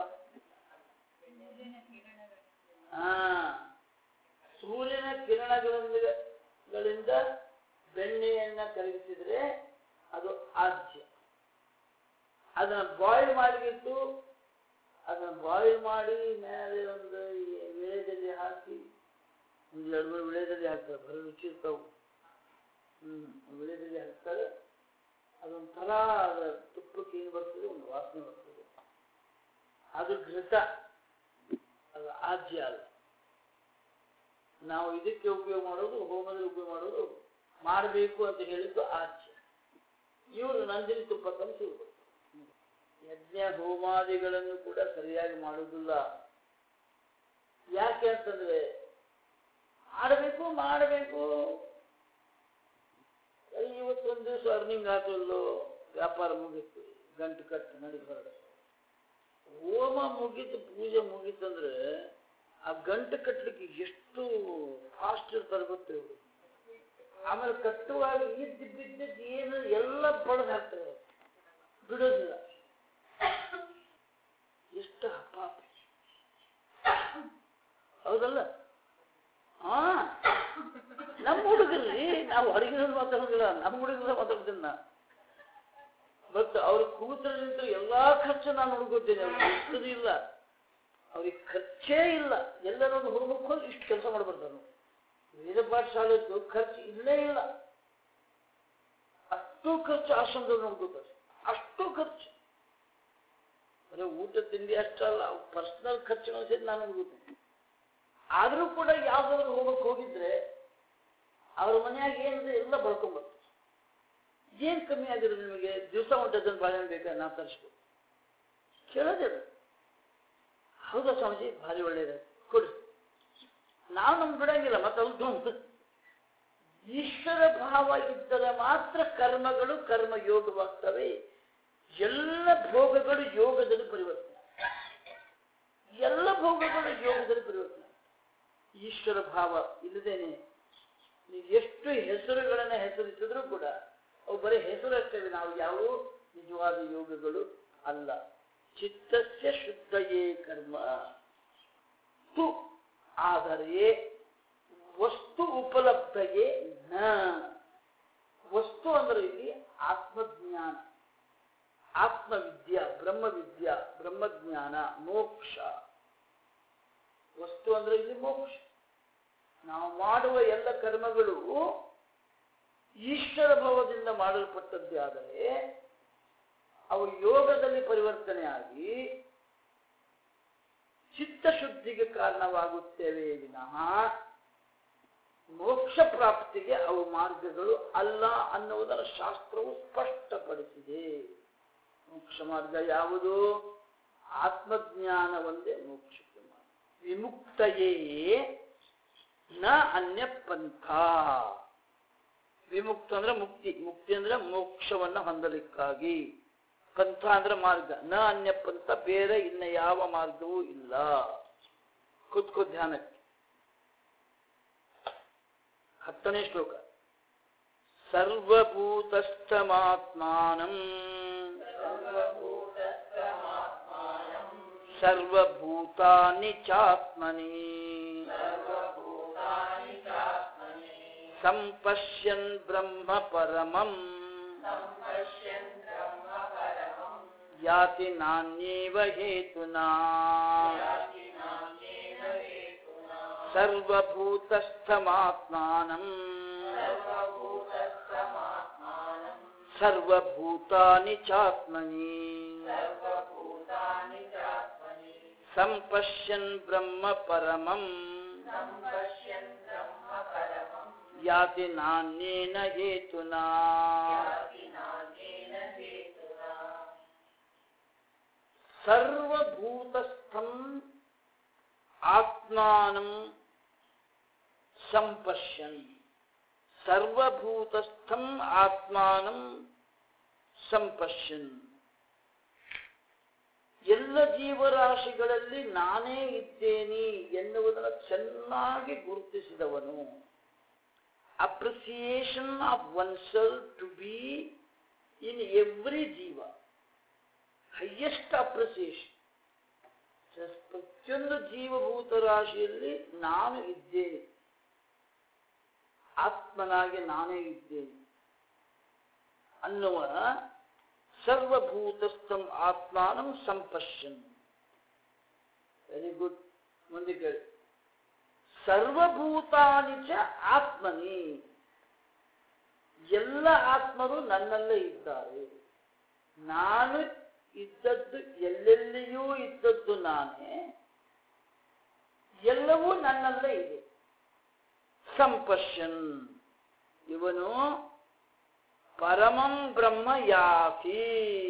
ಹಾ ಸೂರ್ಯನ ಕಿರಣಗಳಿಂದ ಗಳಿಂದ ಬೆಣ್ಣೆಯನ್ನ ಕರಗಿಸಿದ್ರೆ ಅದು ಆಜ್ಯ ಅದನ್ನ ಬಾಯ್ಲ್ ಮಾಡಿಬಿಟ್ಟು ಅದನ್ನ ಬಾಯ್ಲ್ ಮಾಡಿ ಮೇಲೆ ಒಂದು ವಿಳೆದಲ್ಲಿ ಹಾಕಿ ಒಂದು ಎರಡು ಮೂರು ವಿಳೆದಲ್ಲಿ ಹಾಕ್ತಾರೆ ಬರೀ ರುಚಿ ಇರ್ತಾವು ಹ್ಮ್ ವಿಳೆದಲ್ಲಿ ಹಾಕ್ತಾರೆ ಅದೊಂಥರ ಅದ ತುಪ್ಪಕ್ಕೆ ಏನು ಬರ್ತದೆ ಒಂದು ವಾಸನೆ ಬರ್ತದೆ ಅದು ಘೃತ ಅದು ಆಜ್ಯ ಅಲ್ಲ ನಾವು ಇದಕ್ಕೆ ಉಪಯೋಗ ಮಾಡೋದು ಹೋಮದಲ್ಲಿ ಉಪಯೋಗ ಮಾಡೋದು ಮಾಡಬೇಕು ಅಂತ ಹೇಳಿದ್ದು ಆಜ್ಯ ಇವರು ನಂದಿನಿ ತುಪ್ಪ ತಂದು ಯಜ್ಞ ಹೋಮಾದಿಗಳನ್ನು ಕೂಡ ಸರಿಯಾಗಿ ಮಾಡುವುದಿಲ್ಲ ಯಾಕೆ ಅಂತಂದ್ರೆ ಮಾಡಬೇಕು ಮಾಡಬೇಕು ಇವತ್ತೊಂದು ದಿವಸ ಅರ್ನಿಂಗ್ ಆತಲ್ಲೋ ವ್ಯಾಪಾರ ಮುಗೀತು ಗಂಟು ಕಟ್ಟು ನಡಿ ಹೊರಡ ಹೋಮ ಮುಗೀತು ಪೂಜೆ ಮುಗೀತಂದ್ರೆ ಆ ಗಂಟು ಕಟ್ಟಲಿಕ್ಕೆ ಎಷ್ಟು ಫಾಸ್ಟ್ ಇರ್ತಾರೆ ಗೊತ್ತು ಇವರು ಆಮೇಲೆ ಕಟ್ಟುವಾಗ ಇದ್ದು ಬಿದ್ದದ್ದು ಏನು ಎಲ್ಲ ಬಡದು ಹಾಕ್ತಾರೆ ಬಿಡೋದಿಲ್ಲ ಎಷ್ಟು ಹಪ್ಪ ಹೌದಲ್ಲ ಹಾ ನಮ್ಮ ಹುಡುಗರ್ರಿ ನಾವು ಹೊರಗಿನ ಮಾತಾಡೋದಿಲ್ಲ ನಮ್ಮ ಹುಡುಗರ ಮಾತಾಡ್ತೀನಿ ನಾ ಬಟ್ ಅವ್ರ ಕೂತರಿಂದ ಎಲ್ಲಾ ಖರ್ಚು ನಾನು ಹುಡುಗುತ್ತೇನೆ ಅವ್ರಿಗೆ ಇಲ್ಲ ಅವ್ರಿಗೆ ಖರ್ಚೇ ಇಲ್ಲ ಎಲ್ಲರೊಂದು ಹೋಗ್ಬೇಕು ಹೋಗಿ ಇಷ್ಟು ಕೆಲಸ ಮಾಡ್ಬಾರ್ದು ವೇದ ಪಾಠಶಾಲೆದ್ದು ಖರ್ಚು ಇಲ್ಲೇ ಇಲ್ಲ ಅಷ್ಟು ಖರ್ಚು ಆಶ್ರಮದಲ್ಲಿ ನೋಡ್ಕೋತಾರೆ ಅಷ್ಟು ಖರ್ಚು ಬರೀ ಊಟ ತಿಂಡಿ ಅಷ್ಟಲ್ಲ ಪರ್ಸನಲ್ ಖರ್ಚು ಸೇರಿ ನಾನು ನೋಡ್ಕೋತೇನೆ ಆದರೂ ಕೂಡ ಯಾವ್ದಾದ್ರು ಹೋಗಕ್ಕೆ ಹೋಗಿದ್ರೆ ಅವ್ರ ಮನೆಯಾಗ ಏನಿದೆ ಎಲ್ಲ ಬಳ್ಕೊಂಬರ್ತಾರೆ ಏನ್ ಕಮ್ಮಿ ಆಗಿದೆ ನಿಮಗೆ ದಿವಸ ಒಂದು ಡಜನ್ ಬಾಳೆಹಣ್ಣು ಬೇಕಾ ನಾ ತರಿಸ್ಬೋದು ಕೇಳೋದೇ ಅದು. ಹೌದಾ ಸ್ವಾಮೀಜಿ ಭಾರಿ ಒಳ್ಳೇದು ಕೊಡಿ ನಾವು ನಮ್ಗೆ ಬಿಡಂಗಿಲ್ಲ ಮತ್ತೆ ಅದು ಈಶ್ವರ ಭಾವ ಇದ್ದರೆ ಮಾತ್ರ ಕರ್ಮಗಳು ಕರ್ಮ ಯೋಗವಾಗ್ತವೆ ಎಲ್ಲ ಭೋಗಗಳು ಯೋಗದಲ್ಲಿ ಪರಿವರ್ತನೆ ಎಲ್ಲ ಭೋಗಗಳು ಯೋಗದಲ್ಲಿ ಪರಿವರ್ತನೆ ಈಶ್ವರ ಭಾವ ಇಲ್ಲದೇನೆ ನೀವು ಎಷ್ಟು ಹೆಸರುಗಳನ್ನ ಹೆಸರಿಸಿದ್ರು ಕೂಡ ಅವು ಬರೀ ಹೆಸರು ಅಷ್ಟೇ ನಾವು ಯಾವ ನಿಜವಾದ ಯೋಗಗಳು ಅಲ್ಲ ಚಿತ್ತಸ್ಯ ಶುದ್ಧಯೇ ಕರ್ಮ ತು ಆದರೆ ವಸ್ತು ಉಪಲಬ್ಧಯೇ ನ ವಸ್ತು ಅಂದ್ರೆ ಇಲ್ಲಿ ಆತ್ಮಜ್ಞಾನ ಆತ್ಮವಿದ್ಯಾ ಬ್ರಹ್ಮವಿದ್ಯಾ ಬ್ರಹ್ಮಜ್ಞಾನ ಮೋಕ್ಷ ವಸ್ತು ಅಂದ್ರೆ ಇಲ್ಲಿ ಮೋಕ್ಷ ನಾವು ಮಾಡುವ ಎಲ್ಲ ಕರ್ಮಗಳು ಈಶ್ವರ ಭಾವದಿಂದ ಮಾಡಲ್ಪಟ್ಟದ್ದೇ ಆದರೆ ಅವು ಯೋಗದಲ್ಲಿ ಪರಿವರ್ತನೆಯಾಗಿ ಚಿತ್ತಶುದ್ಧಿಗೆ ಕಾರಣವಾಗುತ್ತೇವೆ ವಿನಃ ಮೋಕ್ಷ ಪ್ರಾಪ್ತಿಗೆ ಅವು ಮಾರ್ಗಗಳು ಅಲ್ಲ ಅನ್ನುವುದರ ಶಾಸ್ತ್ರವು ಸ್ಪಷ್ಟಪಡಿಸಿದೆ ಮೋಕ್ಷ ಮಾರ್ಗ ಯಾವುದು ಆತ್ಮಜ್ಞಾನ ಒಂದೇ ಮೋಕ್ಷಕ್ಕೆ ಮಾರ್ಗ ವಿಮುಕ್ತಯೇ ನ ಅನ್ಯ ಪಂಥ ವಿಮುಕ್ತ ಅಂದ್ರೆ ಮುಕ್ತಿ ಮುಕ್ತಿ ಅಂದ್ರೆ ಮೋಕ್ಷವನ್ನ ಹೊಂದಲಿಕ್ಕಾಗಿ ಪಂಥ ಅಂದ್ರೆ ಮಾರ್ಗ ನ ಅನ್ಯ ಪಂಥ ಬೇರೆ ಇನ್ನ ಯಾವ ಮಾರ್ಗವೂ ಇಲ್ಲ ಕುತ್ಕೋ ಧ್ಯಾನಕ್ಕೆ ಹತ್ತನೇ ಶ್ಲೋಕ ಸರ್ವಭೂತಸ್ಥಮಾತ್ಮಾನಂ ಸರ್ವಭೂತಾನಿ ಚಾತ್ಮನಿ ಸಂಪಶ್ಯನ್ ಬ್ರಹ್ಮ ಪರಮಂ ಯಾತಿ ನಾನ್ಯೇವ ಹೇತುನಾ ಸರ್ವಭೂತಸ್ಥಮಾತ್ಮಾನಂ ಸರ್ವಭೂತಾನಿ ಚಾತ್ಮನಿ ಸಂಪಶ್ಯನ್ ಬ್ರಹ್ಮ ಪರಮಂ ಯಾತಿ ನಾನ್ಯೇನ ಹೇತುನಾ ಸರ್ವಭೂತಸ್ಥಂ ಆತ್ಮಾನಂ ಸಂಪಶ್ಯನ್ ಸರ್ವಭೂತಸ್ಥಂ ಆತ್ಮಾನಂ ಸಂಪಶ್ಯನ್ ಎಲ್ಲ ಜೀವರಾಶಿಗಳಲ್ಲಿ ನಾನೇ ಇದ್ದೇನೆ ಎನ್ನುವುದನ್ನು ಚೆನ್ನಾಗಿ ಗುರುತಿಸಿದವನು appreciation of oneself to be in every ಜೀವ ಹೈಯೆಸ್ಟ್ ಅಪ್ರಿಸಿಯೇಷನ್ ಪ್ರತಿಯೊಂದು ಜೀವಭೂತ ರಾಶಿಯಲ್ಲಿ ನಾನು ಇದ್ದೇನೆ ಆತ್ಮನಾಗಿ ನಾನೇ ಇದ್ದೇನೆ ಅನ್ನುವ ಸರ್ವಭೂತಸ್ಥಂ ಆತ್ಮಾನಂ ಸಂಪಶ್ಯನ್ ವೆರಿ ಗುಡ್ ಮುಂದೆ ಕೇಳಿ ಸರ್ವಭೂತಾನಿ ಚ ಆತ್ಮನಿ ಎಲ್ಲ ಆತ್ಮರು ನನ್ನಲ್ಲೇ ಇದ್ದಾರೆ ನಾನು ಇದ್ದದ್ದು ಎಲ್ಲೆಲ್ಲಿಯೂ ಇದ್ದದ್ದು ನಾನೇ ಎಲ್ಲವೂ ನನ್ನಲ್ಲೇ ಇದೆ ಸಂಪಶ್ಯನ್ ಇವನು ಪರಮಂ ಬ್ರಹ್ಮ ಯಾತಿ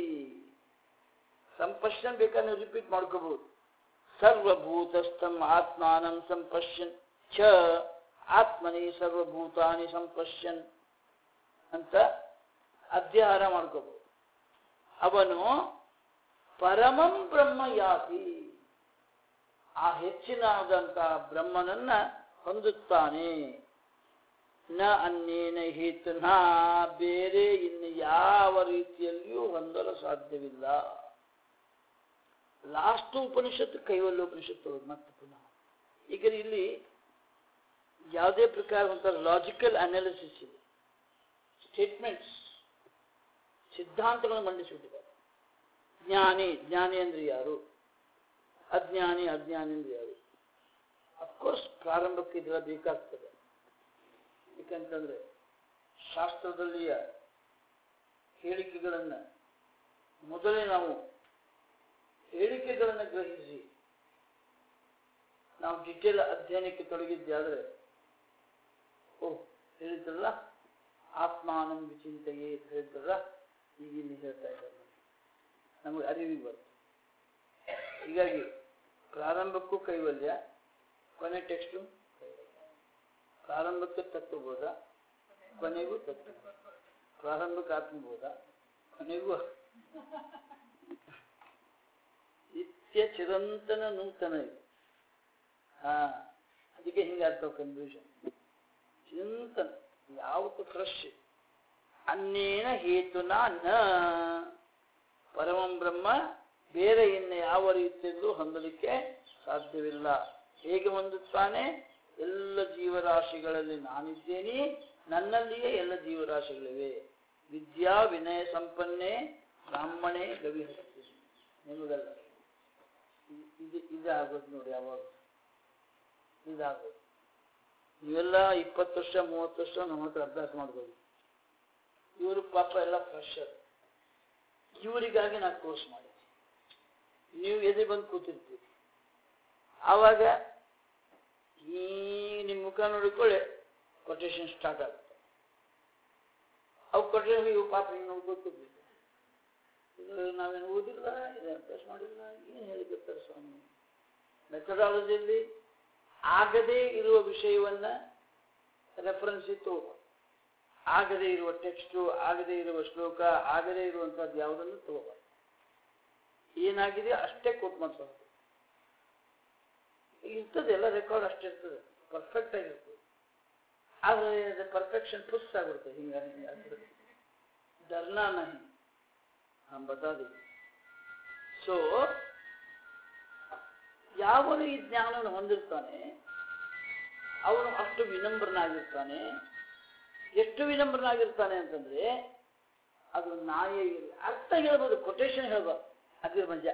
ಸಂಪಶ್ಯನ್ ಬೇಕಾದ್ರೆ ರಿಪೀಟ್ ಮಾಡ್ಕೋಬಹುದು ಸರ್ವಭೂತಸ್ಥಂ ಆತ್ಮಾನಂ ಸಂಪಶ್ಯನ್ ಚ ಆತ್ಮನಿ ಸರ್ವಭೂತಾನಿ ಸಂಪಶ್ಯನ್ ಅಂತ ಅಧ್ಯಾಹಾರ ಮಾಡ್ಕೋಬಹುದು ಅವನು ಪರಮಂ ಬ್ರಹ್ಮ ಯಾತಿ ಆ ಹೆಚ್ಚಿನಾದಂತಹ ಬ್ರಹ್ಮನನ್ನ ಹೊಂದುತ್ತಾನೆ ನ ಅನ್ನೇನ ಹೇತುನ ಬೇರೆ ಇನ್ನು ಯಾವ ರೀತಿಯಲ್ಲಿಯೂ ಹೊಂದಲು ಸಾಧ್ಯವಿಲ್ಲ ಲಾಸ್ಟ್ ಉಪನಿಷತ್ತು ಕೈವಲ್ಯ ಉಪನಿಷತ್ತು ಮತ್ತೆ ಪುನಃ ಈಗ ಇಲ್ಲಿ ಯಾವುದೇ ಪ್ರಕಾರ ಒಂಥರ ಲಾಜಿಕಲ್ ಅನಾಲಿಸಿಸ್ ಇದೆ ಸ್ಟೇಟ್ಮೆಂಟ್ಸ್ ಸಿದ್ಧಾಂತಗಳನ್ನು ಮಂಡಿಸಿಬಿಟ್ಟಿದ್ದಾರೆ ಜ್ಞಾನಿ ಜ್ಞಾನಿ ಅಂದ್ರೆ ಯಾರು ಅಜ್ಞಾನಿ ಅಜ್ಞಾನಿ ಅಂದ್ರೆ ಯಾರು ಅಫ್ಕೋರ್ಸ್ ಪ್ರಾರಂಭಕ್ಕೆ ಇದೆಲ್ಲ ಬೇಕಾಗ್ತದೆ ಯಾಕಂತಂದ್ರೆ ಶಾಸ್ತ್ರದಲ್ಲಿಯ ಹೇಳಿಕೆಗಳನ್ನ ಮೊದಲೇ ನಾವು ಹೇಳಿಕೆಗಳನ್ನು ಗ್ರಹಿಸಿ ನಾವು ಡಿಟೇಲ್ ಅಧ್ಯಯನಕ್ಕೆ ತೊಡಗಿದ್ದೆ ಆದರೆ ಓ ಹೇಳಿದ್ರಲ್ಲ ಆತ್ಮಾನಂ ವಿಚಿಂತೆಯೇ ಅಂತ ಹೇಳಿದ್ರಲ್ಲ ಈಗ ಇಲ್ಲಿ ಹೇಳ್ತಾ ಇದ್ದಾರೆ ನಮಗೆ ಅರಿವಿಗೆ ಬರ್ತದೆ ಹೀಗಾಗಿ ಪ್ರಾರಂಭಕ್ಕೂ ಕೈವಲ್ಯ ಕೊನೆ ಟೆಕ್ಸ್ಟು ಪ್ರಾರಂಭಕ್ಕೆ ತತ್ವಬೋಧ ಕೊನೆಗೂ ತತ್ವ ಪ್ರಾರಂಭಕ್ಕೆ ಆತ್ಮಬೋಧ ಕೊನೆಗೂ ನಿತ್ಯ ಚಿರಂತನ ನೂತನ ಇದು ಹಾ ಅದಕ್ಕೆ ಹಿಂಗಾಗ್ತಾವ ಕನ್ಫ್ಯೂಷನ್ ಚಿಂತನ ಯಾವತ್ತು ಫ್ರೆಶ್ ಅನ್ನೇನ ಹೇತುನ ನ ಪರಮಂ ಬ್ರಹ್ಮ ಬೇರೆ ಇನ್ನು ಯಾವ ರೀತಿಯಲ್ಲೂ ಹೊಂದಲಿಕ್ಕೆ ಸಾಧ್ಯವಿಲ್ಲ ಹೇಗೆ ಹೊಂದುತ್ತಾನೆ ಎಲ್ಲ ಜೀವರಾಶಿಗಳಲ್ಲಿ ನಾನಿದ್ದೇನೆ ನನ್ನಲ್ಲಿಯೇ ಎಲ್ಲ ಜೀವರಾಶಿಗಳಿವೆ ವಿದ್ಯಾ ವಿನಯ ಸಂಪನ್ನೆ ಬ್ರಾಹ್ಮಣೇ ಗವಿ ಹಸ್ತಿ ನಿಮಗಲ್ಲ ಇ- ಇದು ಇದಾಗೋದು ನೋಡಿ ಯಾವಾಗ ಇದಾಗೋದು ನೀವೆಲ್ಲ ಇಪ್ಪತ್ತು ವರ್ಷ ಮೂವತ್ತು ವರ್ಷ ನಮ್ಮ ಹತ್ರ ಅಭ್ಯಾಸ ಮಾಡ್ಬೋದು ಇವರು ಪಾಪ ಎಲ್ಲ ಫ್ರೆಶರ್ ಇವರಿಗಾಗಿ ನಾನು ಕೋರ್ಸ್ ಮಾಡಿದ್ದೆ ನೀವು ಎದೆ ಬಂದು ಕೂತಿರ್ತೀರಿ ಆವಾಗ ಈ ನಿಮ್ಮ ಮುಖ ನೋಡಿಕೊಳ್ಳಿ ಕೊಟೇಶನ್ ಸ್ಟಾರ್ಟ್ ಆಗುತ್ತೆ ಅವು ಕೊಟೇಶನ್ ಇವು ಪಾಪ ಹಿಂಗೆ ಗೊತ್ತಿರ್ಬೇಕು ಇದು ನಾವೇನು ಓದಿಲ್ಲ ಇದು ಅಭ್ಯಾಸ ಮಾಡಿಲ್ಲ ಏನು ಹೇಳಿಕೊಡ್ತಾರೆ ಸ್ವಾಮಿ ಮೆಥಡಾಲಜಿಯಲ್ಲಿ ಆಗದೇ ಇರುವ ವಿಷಯವನ್ನ ರೆಫರೆನ್ಸ್ ತಗೋಬಾರ್ದು ಆಗದೇ ಇರುವ ಟೆಕ್ಸ್ಟು ಆಗದೇ ಇರುವ ಶ್ಲೋಕ ಆಗದೇ ಇರುವಂಥದ್ದು ಯಾವುದನ್ನು ತಗೋಬಾರ್ದು ಏನಾಗಿದೆ ಅಷ್ಟೇ ಕೋಟ್ ಮಾಡ್ತಾರೆ ಇರ್ತದೆ ಎಲ್ಲ ರೆಕಾರ್ಡ್ ಅಷ್ಟೇ ಇರ್ತದೆ ಪರ್ಫೆಕ್ಟ್ ಆಗಿರ್ತದೆ ಆದರೆ ಪರ್ಫೆಕ್ಷನ್ ಪುಸ್ ಆಗ್ಬಿಡ್ತದೆ ಹಿಂಗ ಹಿಂಗೆ ಡರ್ನಾ ನಹಿ ಹಂ ಬತಾ ದಿ ಸೊ ಯಾವನು ಈ ಜ್ಞಾನವನ್ನು ಹೊಂದಿರ್ತಾನೆ ಅವನು ಅಷ್ಟು ವಿನಮ್ರನಾಗಿರ್ತಾನೆ ಎಷ್ಟು ವಿನಮ್ರನಾಗಿರ್ತಾನೆ ಅಂತಂದ್ರೆ ಅದು ನಾಯೇ ಇರಲಿ ಅರ್ಥ ಹೇಳ್ಬೋದು ಕೊಟೇಶನ್ ಹೇಳ್ಬಾರ್ದು ಅದ್ರ ಮಜಾ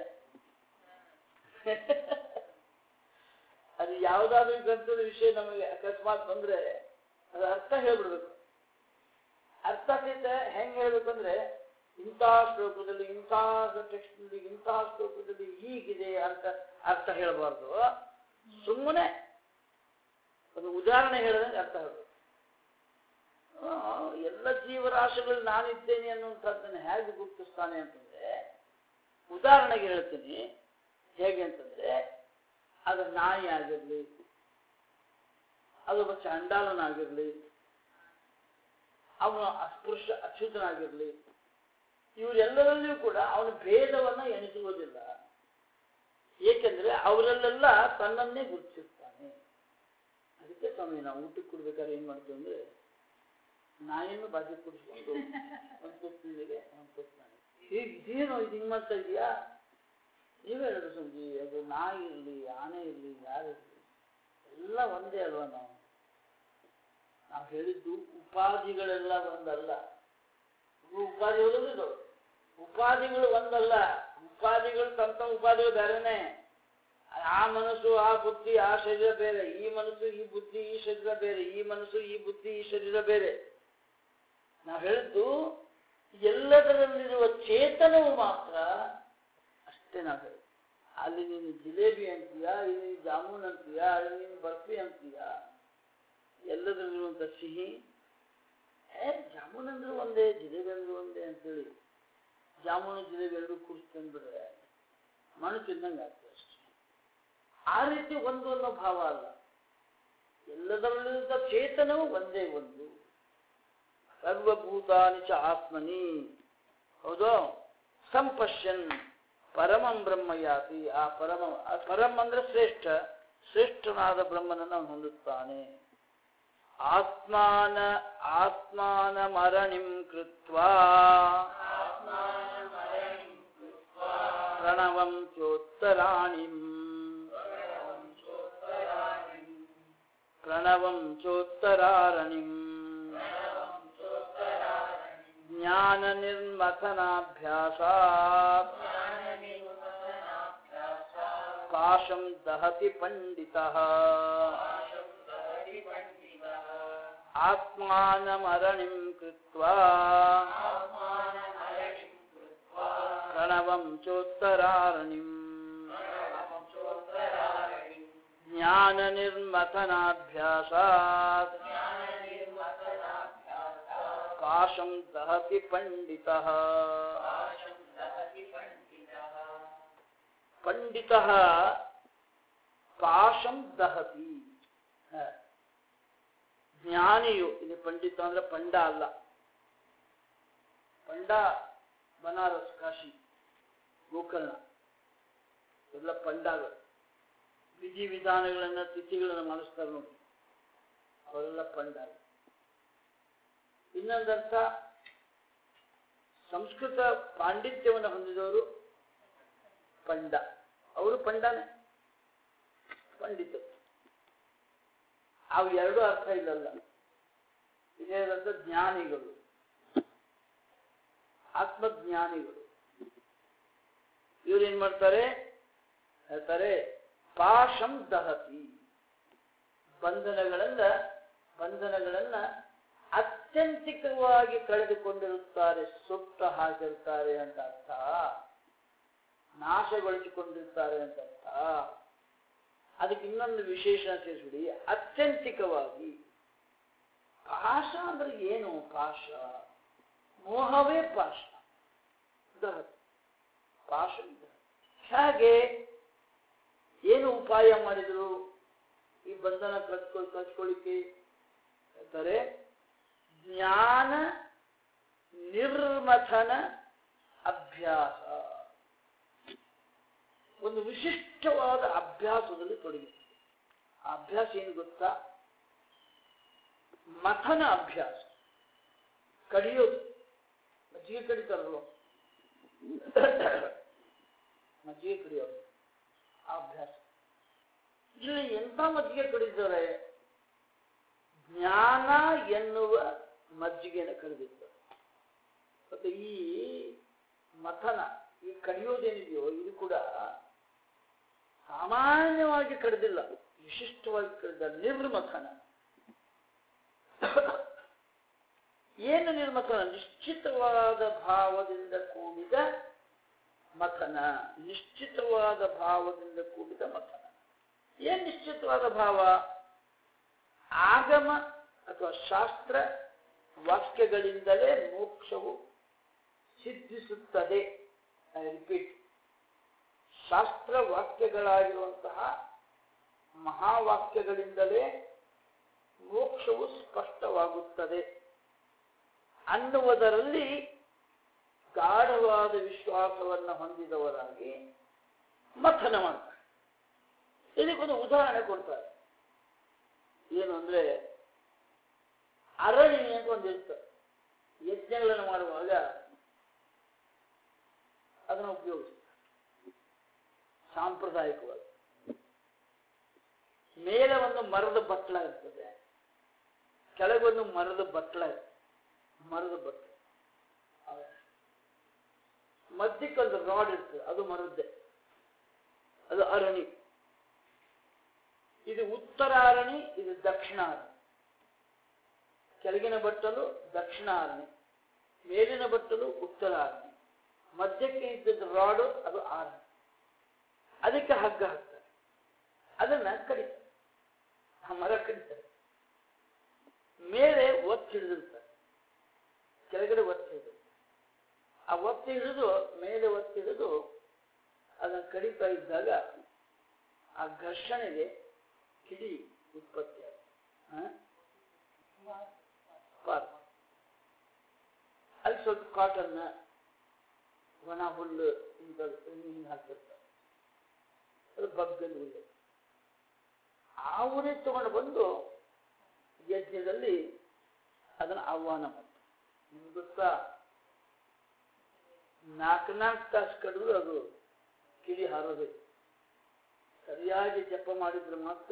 ಅದು ಯಾವುದಾದ್ರೂ ಗ್ರಂಥದ ವಿಷಯ ನಮಗೆ ಅಕಸ್ಮಾತ್ ಬಂದ್ರೆ ಅದು ಅರ್ಥ ಹೇಳ್ಬಿಡ್ಬೇಕು ಅರ್ಥ ಸಹಿತ ಹೆಂಗ್ ಹೇಳ್ಬೇಕಂದ್ರೆ ಇಂತಹ ಶ್ಲೋಕದಲ್ಲಿ ಇಂತಹ ಟೆಕ್ಸ್ಟ್ನಲ್ಲಿ ಇಂತಹ ಶ್ಲೋಕದಲ್ಲಿ ಹೀಗಿದೆ ಅಂತ ಅರ್ಥ ಹೇಳಬಾರ್ದು ಸುಮ್ಮನೆ ಒಂದು ಉದಾಹರಣೆ ಹೇಳಿದಂಗೆ ಅರ್ಥ ಹೇಳ್ಬೇಕು ಆ, ಎಲ್ಲ ಜೀವರಾಶಿಗಳು ನಾನಿದ್ದೇನೆ ಅನ್ನುವಂಥದ್ದನ್ನು ಹೇಗೆ ಗುರುತಿಸ್ತಾನೆ ಅಂತಂದ್ರೆ ಉದಾಹರಣೆಗೆ ಹೇಳ್ತೀನಿ ಹೇಗೆ ಅಂತಂದ್ರೆ ಅದು ನಾಯಿ ಆಗಿರ್ಲಿ ಅದೊಬ್ಬ ಚಂಡಾಲನಾಗಿರ್ಲಿ ಅವನು ಅಸ್ಪೃಶ್ಯ ಅಚ್ಯುತನಾಗಿರ್ಲಿ ಇವರೆಲ್ಲರಲ್ಲಿಯೂ ಕೂಡ ಅವನ ಭೇದವನ್ನ ಎಣಿಸುವುದಿಲ್ಲ ಏಕೆಂದ್ರೆ ಅವರಲ್ಲೆಲ್ಲ ತನ್ನನ್ನೇ ಗುರುತಿಸ್ತಾನೆ ಅದಕ್ಕೆ ಸ್ವಾಮಿ ನಾವು ಊಟಕ್ಕೆ ಕೊಡ್ಬೇಕಾದ್ರೆ ಏನ್ ಮಾಡ್ತೀವಿ ಅಂದ್ರೆ ನಾಯಿಯನ್ನು ಬಾಜಿ ಕುಡಿಸ್ಕೊಂಡು ಒಂದು ತುತ್ತಿಗೆ ಒಂದು ತುತ್ತು ನನಗೆ ಹೀಗೆ ಇದೇನೋ ಇದು ಹಿಂಗೆ ಮಾಡ್ತಾ ಇದೀಯಾ ನೀವೇ ಹೇಳಿದ್ರು ಸಂಜಿ ಅದು ನಾಯಿ ಇರಲಿ ಆನೆ ಇರಲಿ ಯಾರಿರಲಿ ಎಲ್ಲ ಒಂದೇ ಅಲ್ವಾ ನಾವು ನಾವು ಹೇಳಿದ್ದು ಉಪಾಧಿಗಳೆಲ್ಲ ಒಂದಲ್ಲ ಇವು ಉಪಾಧಿ ಹೋಗೋದಿಲ್ಲ ಉಪಾಧಿಗಳು ಒಂದಲ್ಲ ಉಪಾಧಿಗಳು ತಮ್ಮ ತಮ್ಮ ಉಪಾಧಿಗಳು ಬೇರೆನೆ ಆ ಮನಸ್ಸು ಆ ಬುದ್ಧಿ ಆ ಶರೀರ ಬೇರೆ ಈ ಮನಸ್ಸು ಈ ಬುದ್ಧಿ ಈ ಶರೀರ ಬೇರೆ ಈ ಮನಸ್ಸು ಈ ಬುದ್ಧಿ ಈ ಶರೀರ ಬೇರೆ ನಾವು ಹೇಳಿದ್ದು ಎಲ್ಲದರಲ್ಲಿರುವ ಚೇತನವು ಮಾತ್ರ ಅಷ್ಟೇ ನಾವು ಹೇಳಿದ್ದು ಅಲ್ಲಿ ನೀನು ಜಿಲೇಬಿ ಅಂತೀಯ ಇಲ್ಲಿ ನೀನು ಜಾಮೂನ್ ಅಂತೀಯ ಅಲ್ಲಿ ನೀನು ಬರ್ಫಿ ಅಂತೀಯ ಎಲ್ಲದರಲ್ಲಿರುವಂಥ ಸಿಹಿ ಏ ಜಾಮೂನ್ ಅಂದ್ರೆ ಒಂದೇ ಜಿಲೇಬಿ ಅಂದ್ರೆ ಒಂದೇ ಅಂತೇಳಿ ಜಾಮೂನು ಜಿಲೇಬಿ ಎರಡು ಕೂರ್ಸಿ ತಂದ್ಬಿಟ್ರೆ ಮಣ್ಣು ತಿಂದಂಗೆ ಆಗ್ತದೆ ಅಷ್ಟೇ ಆ ರೀತಿ ಒಂದು ಅನ್ನೋ ಭಾವ ಅಲ್ಲ ಎಲ್ಲದರಲ್ಲಿದ್ದ ಚೇತನವು ಒಂದೇ ಒಂದು ಸರ್ವಭೂತಾನಿ ಚ ಆತ್ಮನಿ ಹೌದು ಸಂಪಶ್ಯನ್ ಪರಮಂ ಬ್ರಹ್ಮ ಯಾತಿ ಆ ಪರಮ ಆ ಪರಂ ಅಂದ್ರೆ ಶ್ರೇಷ್ಠ ಶ್ರೇಷ್ಠನಾದ ಬ್ರಹ್ಮನನ್ನು ಅವನು ಹೊಂದುತ್ತಾನೆ ಆತ್ಮಾನ ಆತ್ಮಾನ ಮರಣಿಂ ಕೃತ್ವಾ ಪ್ರಣವಂ ಚೋತ್ತರಾಣಿಂ ಪ್ರಣವಂ ಚೋತ್ತರಾರಣಿಂ ಜ್ಞಾನ ನಿರ್ಮಥನಾಭ್ಯಾಸಾತ್ ಪಾಶಂ ದಹತಿ ಪಂಡಿತಃ ಆತ್ಮಾನಮರಣಿಂ ಕೃತ್ವಾ ಪ್ರಣವಂ ಚೋತ್ತರಾರಣಿಂ ಜ್ಞಾನ ನಿರ್ಮಥನಾಭ್ಯಾಸಾತ್ ಪಾಶಂ ದಹತಿ ಪಂಡಿತಃ ಪಂಡಿತಃ ಪಾಶಂ ದಹತಿ ಹ. ಜ್ಞಾನಿಯು ಇದು ಪಂಡಿತ ಅಂದ್ರೆ ಪಂಡ ಅಲ್ಲ ಪಂಡ ಬನಾರಸ್ ಕಾಶಿ ಗೋಕರ್ಣ ಎಲ್ಲ ಪಂಡಗಳು ವಿಧಿ ವಿಧಾನಗಳನ್ನ ತಿಥಿಗಳನ್ನ ಮಾಡಿಸ್ತಾರೆ ನೋಡಿ ಅವರೆಲ್ಲ ಪಂಡ ಇನ್ನೊಂದರ್ಥ ಸಂಸ್ಕೃತ ಪಾಂಡಿತ್ಯವನ್ನು ಹೊಂದಿದವರು ಪಂಡ ಅವರು ಪಂಡನೇ ಪಂಡಿತ ಅವು ಎರಡು ಅರ್ಥ ಇಲ್ಲಲ್ಲ ಇದೇನಂತ ಜ್ಞಾನಿಗಳು ಆತ್ಮಜ್ಞಾನಿಗಳು ಇವ್ರೇನ್ ಮಾಡ್ತಾರೆ ಹೇಳ್ತಾರೆ ಪಾಶಂ ದಹತಿ ಬಂಧನಗಳನ್ನ ಬಂಧನಗಳನ್ನ ಅತ್ಯಂತಿಕವಾಗಿ ಕಳೆದುಕೊಂಡಿರುತ್ತಾರೆ ಸುತ್ತ ಹಾಕಿರ್ತಾರೆ ಅಂತ ಅರ್ಥ ನಾಶಗೊಳಿಸಿಕೊಂಡಿರ್ತಾರೆ ಅಂತ ಅರ್ಥ ಅದಕ್ಕೆ ಇನ್ನೊಂದು ವಿಶೇಷಣ ಸೇರಿಸ್ಬಿಡಿ ಅತ್ಯಂತಿಕವಾಗಿ ಪಾಶ ಅಂದ್ರೆ ಏನು ಪಾಶ ಮೋಹವೇ ಪಾಶ ದಹತಿ ಪಾಶ ಹೇಗೆ ಏನು ಉಪಾಯ ಮಾಡಿದ್ರು ಈ ಬಂಧನ ಕಚ್ಕೊ ಕಚ್ಕೊಳ್ಳಿಕ್ಕೆ ಹೇಳ್ತಾರೆ ಜ್ಞಾನ ನಿರ್ಮಥನ ಅಭ್ಯಾಸ ಒಂದು ವಿಶಿಷ್ಟವಾದ ಅಭ್ಯಾಸದಲ್ಲಿ ತೊಡಗಿದೆ ಆ ಅಭ್ಯಾಸ ಏನು ಗೊತ್ತಾ ಮಥನ ಅಭ್ಯಾಸ ಕಡಿಯೋದು ಮಜ್ಜಿಗೆ ಕಡಿತಾರಲ್ವ ಮಜ್ಜಿಗೆ ಕಡಿಯೋದು ಆ ಅಭ್ಯಾಸ ಇಲ್ಲಿ ಎಂತ ಮಜ್ಜಿಗೆ ಕಡಿತಾರೆ ಜ್ಞಾನ ಎನ್ನುವ ಮಜ್ಜಿಗೆನ ಕಡಿದಿದ್ದಾರೆ ಮತ್ತೆ ಈ ಮಥನ ಈ ಕಡಿಯೋದೇನಿದೆಯೋ ಇದು ಕೂಡ ಸಾಮಾನ್ಯವಾಗಿ ಕಡಿದಿಲ್ಲ ವಿಶಿಷ್ಟವಾಗಿ ಕಡಿದ ನಿರ್ಮಥನ ಏನು ನಿರ್ಮಥನ ನಿಶ್ಚಿತವಾದ ಭಾವದಿಂದ ಕೂಡಿದ ಮಥನ ನಿಶ್ಚಿತವಾದ ಭಾವದಿಂದ ಕೂಡಿದ ಮಥನ ಏನ್ ನಿಶ್ಚಿತವಾದ ಭಾವ ಆಗಮ ಅಥವಾ ಶಾಸ್ತ್ರ ವಾಕ್ಯಗಳಿಂದಲೇ ಮೋಕ್ಷವು ಸಿದ್ಧಿಸುತ್ತದೆ ರಿಪೀಟ್ ಶಾಸ್ತ್ರ ವಾಕ್ಯಗಳಾಗಿರುವಂತಹ ಮಹಾವಾಕ್ಯಗಳಿಂದಲೇ ಮೋಕ್ಷವು ಸ್ಪಷ್ಟವಾಗುತ್ತದೆ ಅನ್ನುವುದರಲ್ಲಿ ಗಾಢವಾದ ವಿಶ್ವಾಸವನ್ನು ಹೊಂದಿದವರಾಗಿ ಮಥನ ಮಾಡ್ತಾರೆ ಇದಕ್ಕೊಂದು ಉದಾಹರಣೆ ಕೊಡ್ತಾರೆ ಏನು ಅಂದ್ರೆ ಅರಣಿ ಅಂತ ಒಂದಿರ್ತದೆ ಯಜ್ಞಗಳನ್ನು ಮಾಡುವಾಗ ಅದನ್ನು ಉಪಯೋಗಿಸ್ತಾರೆ ಸಾಂಪ್ರದಾಯಿಕವಾಗಿ ಮೇಲೆ ಒಂದು ಮರದ ಬಟ್ಲ ಇರ್ತದೆ ಕೆಳಗೊಂದು ಮರದ ಬಟ್ಲ ಇರ್ತದೆ ಮರದ ಬಟ್ಲ ಮಧ್ಯಕ್ಕೊಂದು ರಾಡ್ ಇರ್ತದೆ ಅದು ಮರದ್ದೇ ಅದು ಅರಣಿ ಇದು ಉತ್ತರ ಅರಣಿ ಇದು ದಕ್ಷಿಣ ಅರಣಿ ಕೆಳಗಿನ ಬಟ್ಟಲು ದಕ್ಷಿಣ ಅರಣಿ ಮೇಲಿನ ಬಟ್ಟಲು ಉತ್ತರ ಅರಣಿ ಮಧ್ಯಕ್ಕೆ ಇದ್ದದ್ದು ರಾಡು ಅದು ಆರಣಿ ಅದಕ್ಕೆ ಹಗ್ಗ ಹಾಕ್ತಾರೆ ಅದನ್ನ ಕಡಿತಾರೆ ಆ ಮರ ಕಡಿತಾರೆ ಮೇಲೆ ಒತ್ತಿ ಹಿಡಿದಿರ್ತಾರೆ ಕೆಳಗಡೆ ಒತ್ತಿ ಹಿಡಿದು ಆ ಒತ್ತಿ ಹಿಡಿದು ಮೇಲೆ ಒತ್ತಿ ಹಿಡಿದು ಅದನ್ನ ಕಡಿತಾ ಇದ್ದಾಗ ಆ ಘರ್ಷಣೆಗೆ ಕಿಡಿ ಉತ್ಪತ್ತಿ ಅಲ್ಲಿ ಸ್ವಲ್ಪ ಕಾಟನ್ನ ಒಣ ಹುಲ್ಲು ಇಂಥ ಹಿಂಗೆ ಹಾಕಿರ್ತಾರೆ ಅದು ಬಗ್ಗಲ್ ಹುಲ್ಲು ಆ ಉರಿ ತಗೊಂಡು ಬಂದು ಯಜ್ಞದಲ್ಲಿ ಅದನ್ನು ಆಹ್ವಾನ ಮಾಡ್ತಾರೆ ನಿಮ್ಗೆ ಗೊತ್ತಾ ನಾಲ್ಕು ನಾಲ್ಕು ತಾಸು ಕಡಿದ್ರು ಅದು ಕಿಡಿ ಹಾರೋದೇ ಸರಿಯಾಗಿ ಜಪ ಮಾಡಿದ್ರೆ ಮಾತ್ರ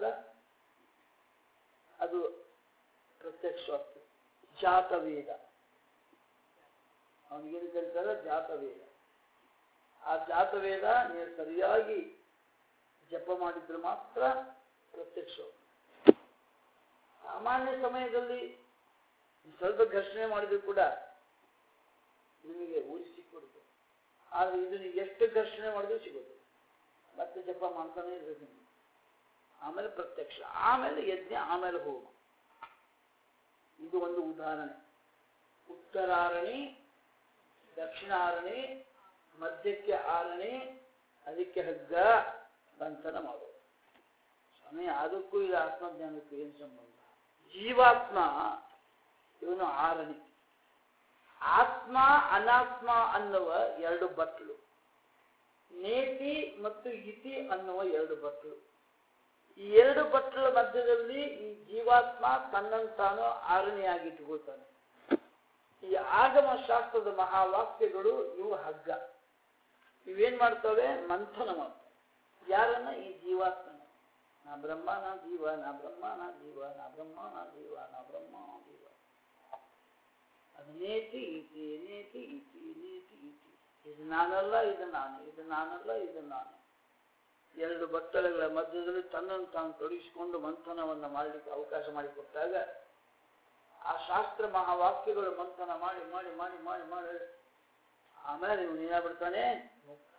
ಅದು ಪ್ರತ್ಯಕ್ಷವಾಗ್ತದೆ ಜಾತವೇದ ಅವನಿಗೇನು ಕರೀತಾರೆ ಜಾತವೇದ ಆ ಜಾತವೇದ ನೀವು ಸರಿಯಾಗಿ ಜಪ ಮಾಡಿದ್ರೆ ಮಾತ್ರ ಪ್ರತ್ಯಕ್ಷ ಸಾಮಾನ್ಯ ಸಮಯದಲ್ಲಿ ಸ್ವಲ್ಪ ಘರ್ಷಣೆ ಮಾಡಿದ್ರು ಕೂಡ ನಿಮಗೆ ಊರಿ ಸಿಕ್ಕೊಡುತ್ತೆ ಆದ್ರೆ ಇದು ನೀವು ಎಷ್ಟು ಘರ್ಷಣೆ ಮಾಡಿದ್ರು ಸಿಗೋದು ಮತ್ತೆ ಜಪ ಮಾಡ್ತಾನೆ ಇರ್ಬೇಕು ನೀವು ಆಮೇಲೆ ಪ್ರತ್ಯಕ್ಷ ಆಮೇಲೆ ಯಜ್ಞ ಆಮೇಲೆ ಹೋಮ ಇದು ಒಂದು ಉದಾಹರಣೆ ಉತ್ತರಾರಣಿ ದಕ್ಷಿಣಾರಣಿ ಮಧ್ಯಕ್ಕೆ ಆರಣಿ ಅದಕ್ಕೆ ಹಗ್ಗ ಬಂಧನ ಮಾಡೋದು ಸ್ವಾಮಿ ಅದಕ್ಕೂ ಇದು ಆತ್ಮಜ್ಞಾನಕ್ಕೂ ಏನು ಸಂಬಂಧ ಜೀವಾತ್ಮ ಇವನು ಆರಣಿ ಆತ್ಮ ಅನಾತ್ಮ ಅನ್ನುವ ಎರಡು ಬಟ್ಲು ನೇತಿ ಮತ್ತು ಇತಿ ಅನ್ನುವ ಎರಡು ಬಟ್ಲು ಈ ಎರಡು ಬಟ್ಲ ಮಧ್ಯದಲ್ಲಿ ಈ ಜೀವಾತ್ಮ ತನ್ನನ್ನು ತಾನು ಆರಣಿಯಾಗಿಟ್ಟುಕೊಳ್ತಾನೆ ಈ ಆಗಮ ಶಾಸ್ತ್ರದ ಮಹಾವಾಕ್ಯಗಳು ಇವು ಹಗ್ಗ ಇವೇನ್ ಮಾಡ್ತವೆ ಮಂಥನ ಮಾಡ್ತವೆ ಯಾರನ್ನ ಈ ಜೀವಾತ್ಮನ ನಾ ಬ್ರಹ್ಮ ನಾ ಜೀವ ನಾ ಬ್ರಹ್ಮ ನಾ ಜೀವ ನಾ ಬ್ರಹ್ಮ ನಾ ಜೀವ ನಾ ಬ್ರಹ್ಮ ನಾ ಜೀವ ಅದು ನೇತಿ ಇತಿ ನೇತಿ ಇತಿ ನೇತಿ ಇತಿ ಇದು ನಾನಲ್ಲ ಇದು ನಾನು ಇದು ನಾನಲ್ಲ ಇದು ನಾನು ಎರಡು ಬಟ್ಟಲುಗಳ ಮಧ್ಯದಲ್ಲಿ ತನ್ನನ್ನು ತಾನು ತೊಡಗಿಸಿಕೊಂಡು ಮಂಥನವನ್ನು ಮಾಡಲಿಕ್ಕೆ ಅವಕಾಶ ಮಾಡಿಕೊಟ್ಟಾಗ ಆ ಶಾಸ್ತ್ರ ಮಹಾವಾಕ್ಯಗಳು ಮಂಥನ ಮಾಡಿ ಮಾಡಿ ಮಾಡಿ ಮಾಡಿ ಮಾಡಿ ಆಮೇಲೆ ಇವನು ಏನಾಗ್ಬಿಡ್ತಾನೆ ಮುಕ್ತ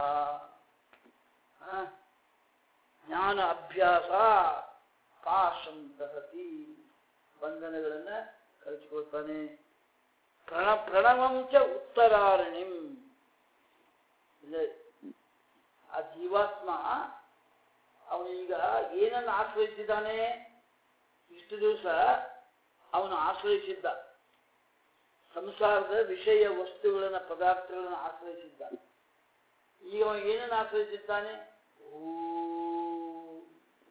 ಜ್ಞಾನ ಅಭ್ಯಾಸ ಪಾಶಂ ದಹತಿ ಬಂಧನಗಳನ್ನ ಕಳಿಸಿಕೊಳ್ತಾನೆ ಪ್ರಣ ಪ್ರಣವಂಚ ಉತ್ತರಾರಣಿಂ ಇಲ್ಲ ಆ ಜೀವಾತ್ಮ ಅವನು ಈಗ ಏನನ್ನು ಆಶ್ರಯಿಸಿದ್ದಾನೆ ಇಷ್ಟು ದಿವಸ ಅವನು ಆಶ್ರಯಿಸಿದ್ದ ಸಂಸಾರದ ವಿಷಯ ವಸ್ತುಗಳನ್ನ ಪದಾರ್ಥಗಳನ್ನು ಆಶ್ರಯಿಸಿದ್ದ ಈಗ ಅವನು ಏನನ್ನು ಆಶ್ರಯಿಸಿದ್ದಾನೆ ಓಂ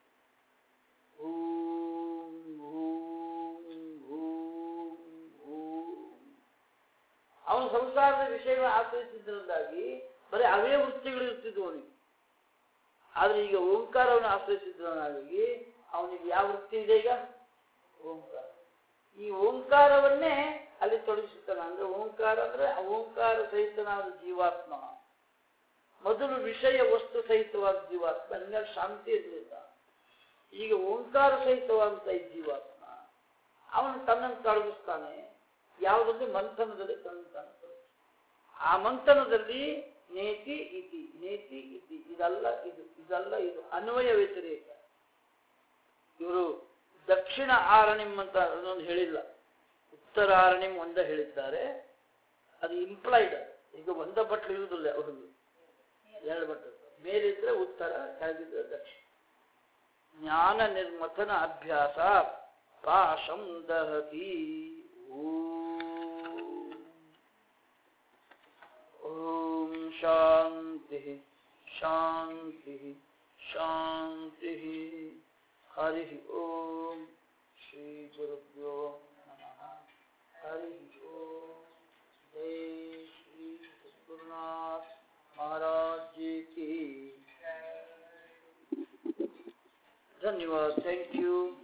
ಓಂ ಓಂ ಓಂ ಓಂ ಅವನು ಸಂಸಾರದ ವಿಷಯಗಳನ್ನು ಆಶ್ರಯಿಸಿದ್ದರಿಂದಾಗಿ ಬರೀ ಅವೇ ವೃತ್ತಿಗಳು ಇರ್ತಿದ್ವು ಅವನಿಗೆ ಆದ್ರೆ ಈಗ ಓಂಕಾರವನ್ನು ಆಶ್ರಯಿಸಿದ್ದವನಾಗಿ ಅವನಿಗೆ ಯಾವ ವೃತ್ತಿ ಇದೆ ಈಗ ಓಂಕಾರ ಈ ಓಂಕಾರವನ್ನೇ ಅಲ್ಲಿ ತೊಡಗಿಸುತ್ತಾನೆ ಅಂದ್ರೆ ಓಂಕಾರ ಅಂದ್ರೆ ಆ ಓಂಕಾರ ಸಹಿತನಾದ ಜೀವಾತ್ಮ ಮೊದಲು ವಿಷಯ ವಸ್ತು ಸಹಿತವಾದ ಜೀವಾತ್ಮ ಹಿಂಗಾಗಿ ಶಾಂತಿ ಇರಲಿಲ್ಲ ಈಗ ಓಂಕಾರ ಸಹಿತವಾದಂತ ಈ ಜೀವಾತ್ಮ ಅವನು ತನ್ನನ್ನು ತೊಡಗಿಸ್ತಾನೆ ಯಾವುದಲ್ಲಿ ಮಂಥನದಲ್ಲಿ ತನ್ನನ್ನು ತಾನು ತೊಡಗಿಸ್ತಾನೆ. ಆ ಮಂಥನದಲ್ಲಿ ನೇತಿ ಇತಿ ನೇತಿ ಇತಿ ಇದಲ್ಲ ಇದು ಇದಲ್ಲ ಇದು ಅನ್ವಯ ವ್ಯತಿರೇಕ ಇವರು ದಕ್ಷಿಣ ಆರಣಿಂ ಅಂತ ಅದೊಂದು ಹೇಳಿಲ್ಲ ಉತ್ತರ ಆರಣಿಂ ಒಂದ ಹೇಳಿದ್ದಾರೆ ಅದು ಇಂಪ್ಲಾಯ್ಡ್ ಈಗ ಒಂದ ಬಟ್ಲು ಇರುವುದಿಲ್ಲ ಅವ್ರದ್ದು ಎರಡು ಬಟ್ಲು ಮೇಲಿದ್ರೆ ಉತ್ತರ ಕೆಳಗಿದ್ರೆ ದಕ್ಷಿಣ ಜ್ಞಾನ ನಿರ್ಮಥನ ಅಭ್ಯಾಸ ಪಾಶಂ ದಹತಿ ಓಂ ಶಾಂತಿ ಶಾಂತಿ ಶಾಂತಿ ಹರಿ ಓಂ ಶ್ರೀ ಗುರುಭ್ಯೋ ನಮಃ ಹರಿ ಓಂ ಜೈ ಶ್ರೀ ಸದ್ಗುರುನಾಥ महाराज जी की धन्यवाद थैंक यू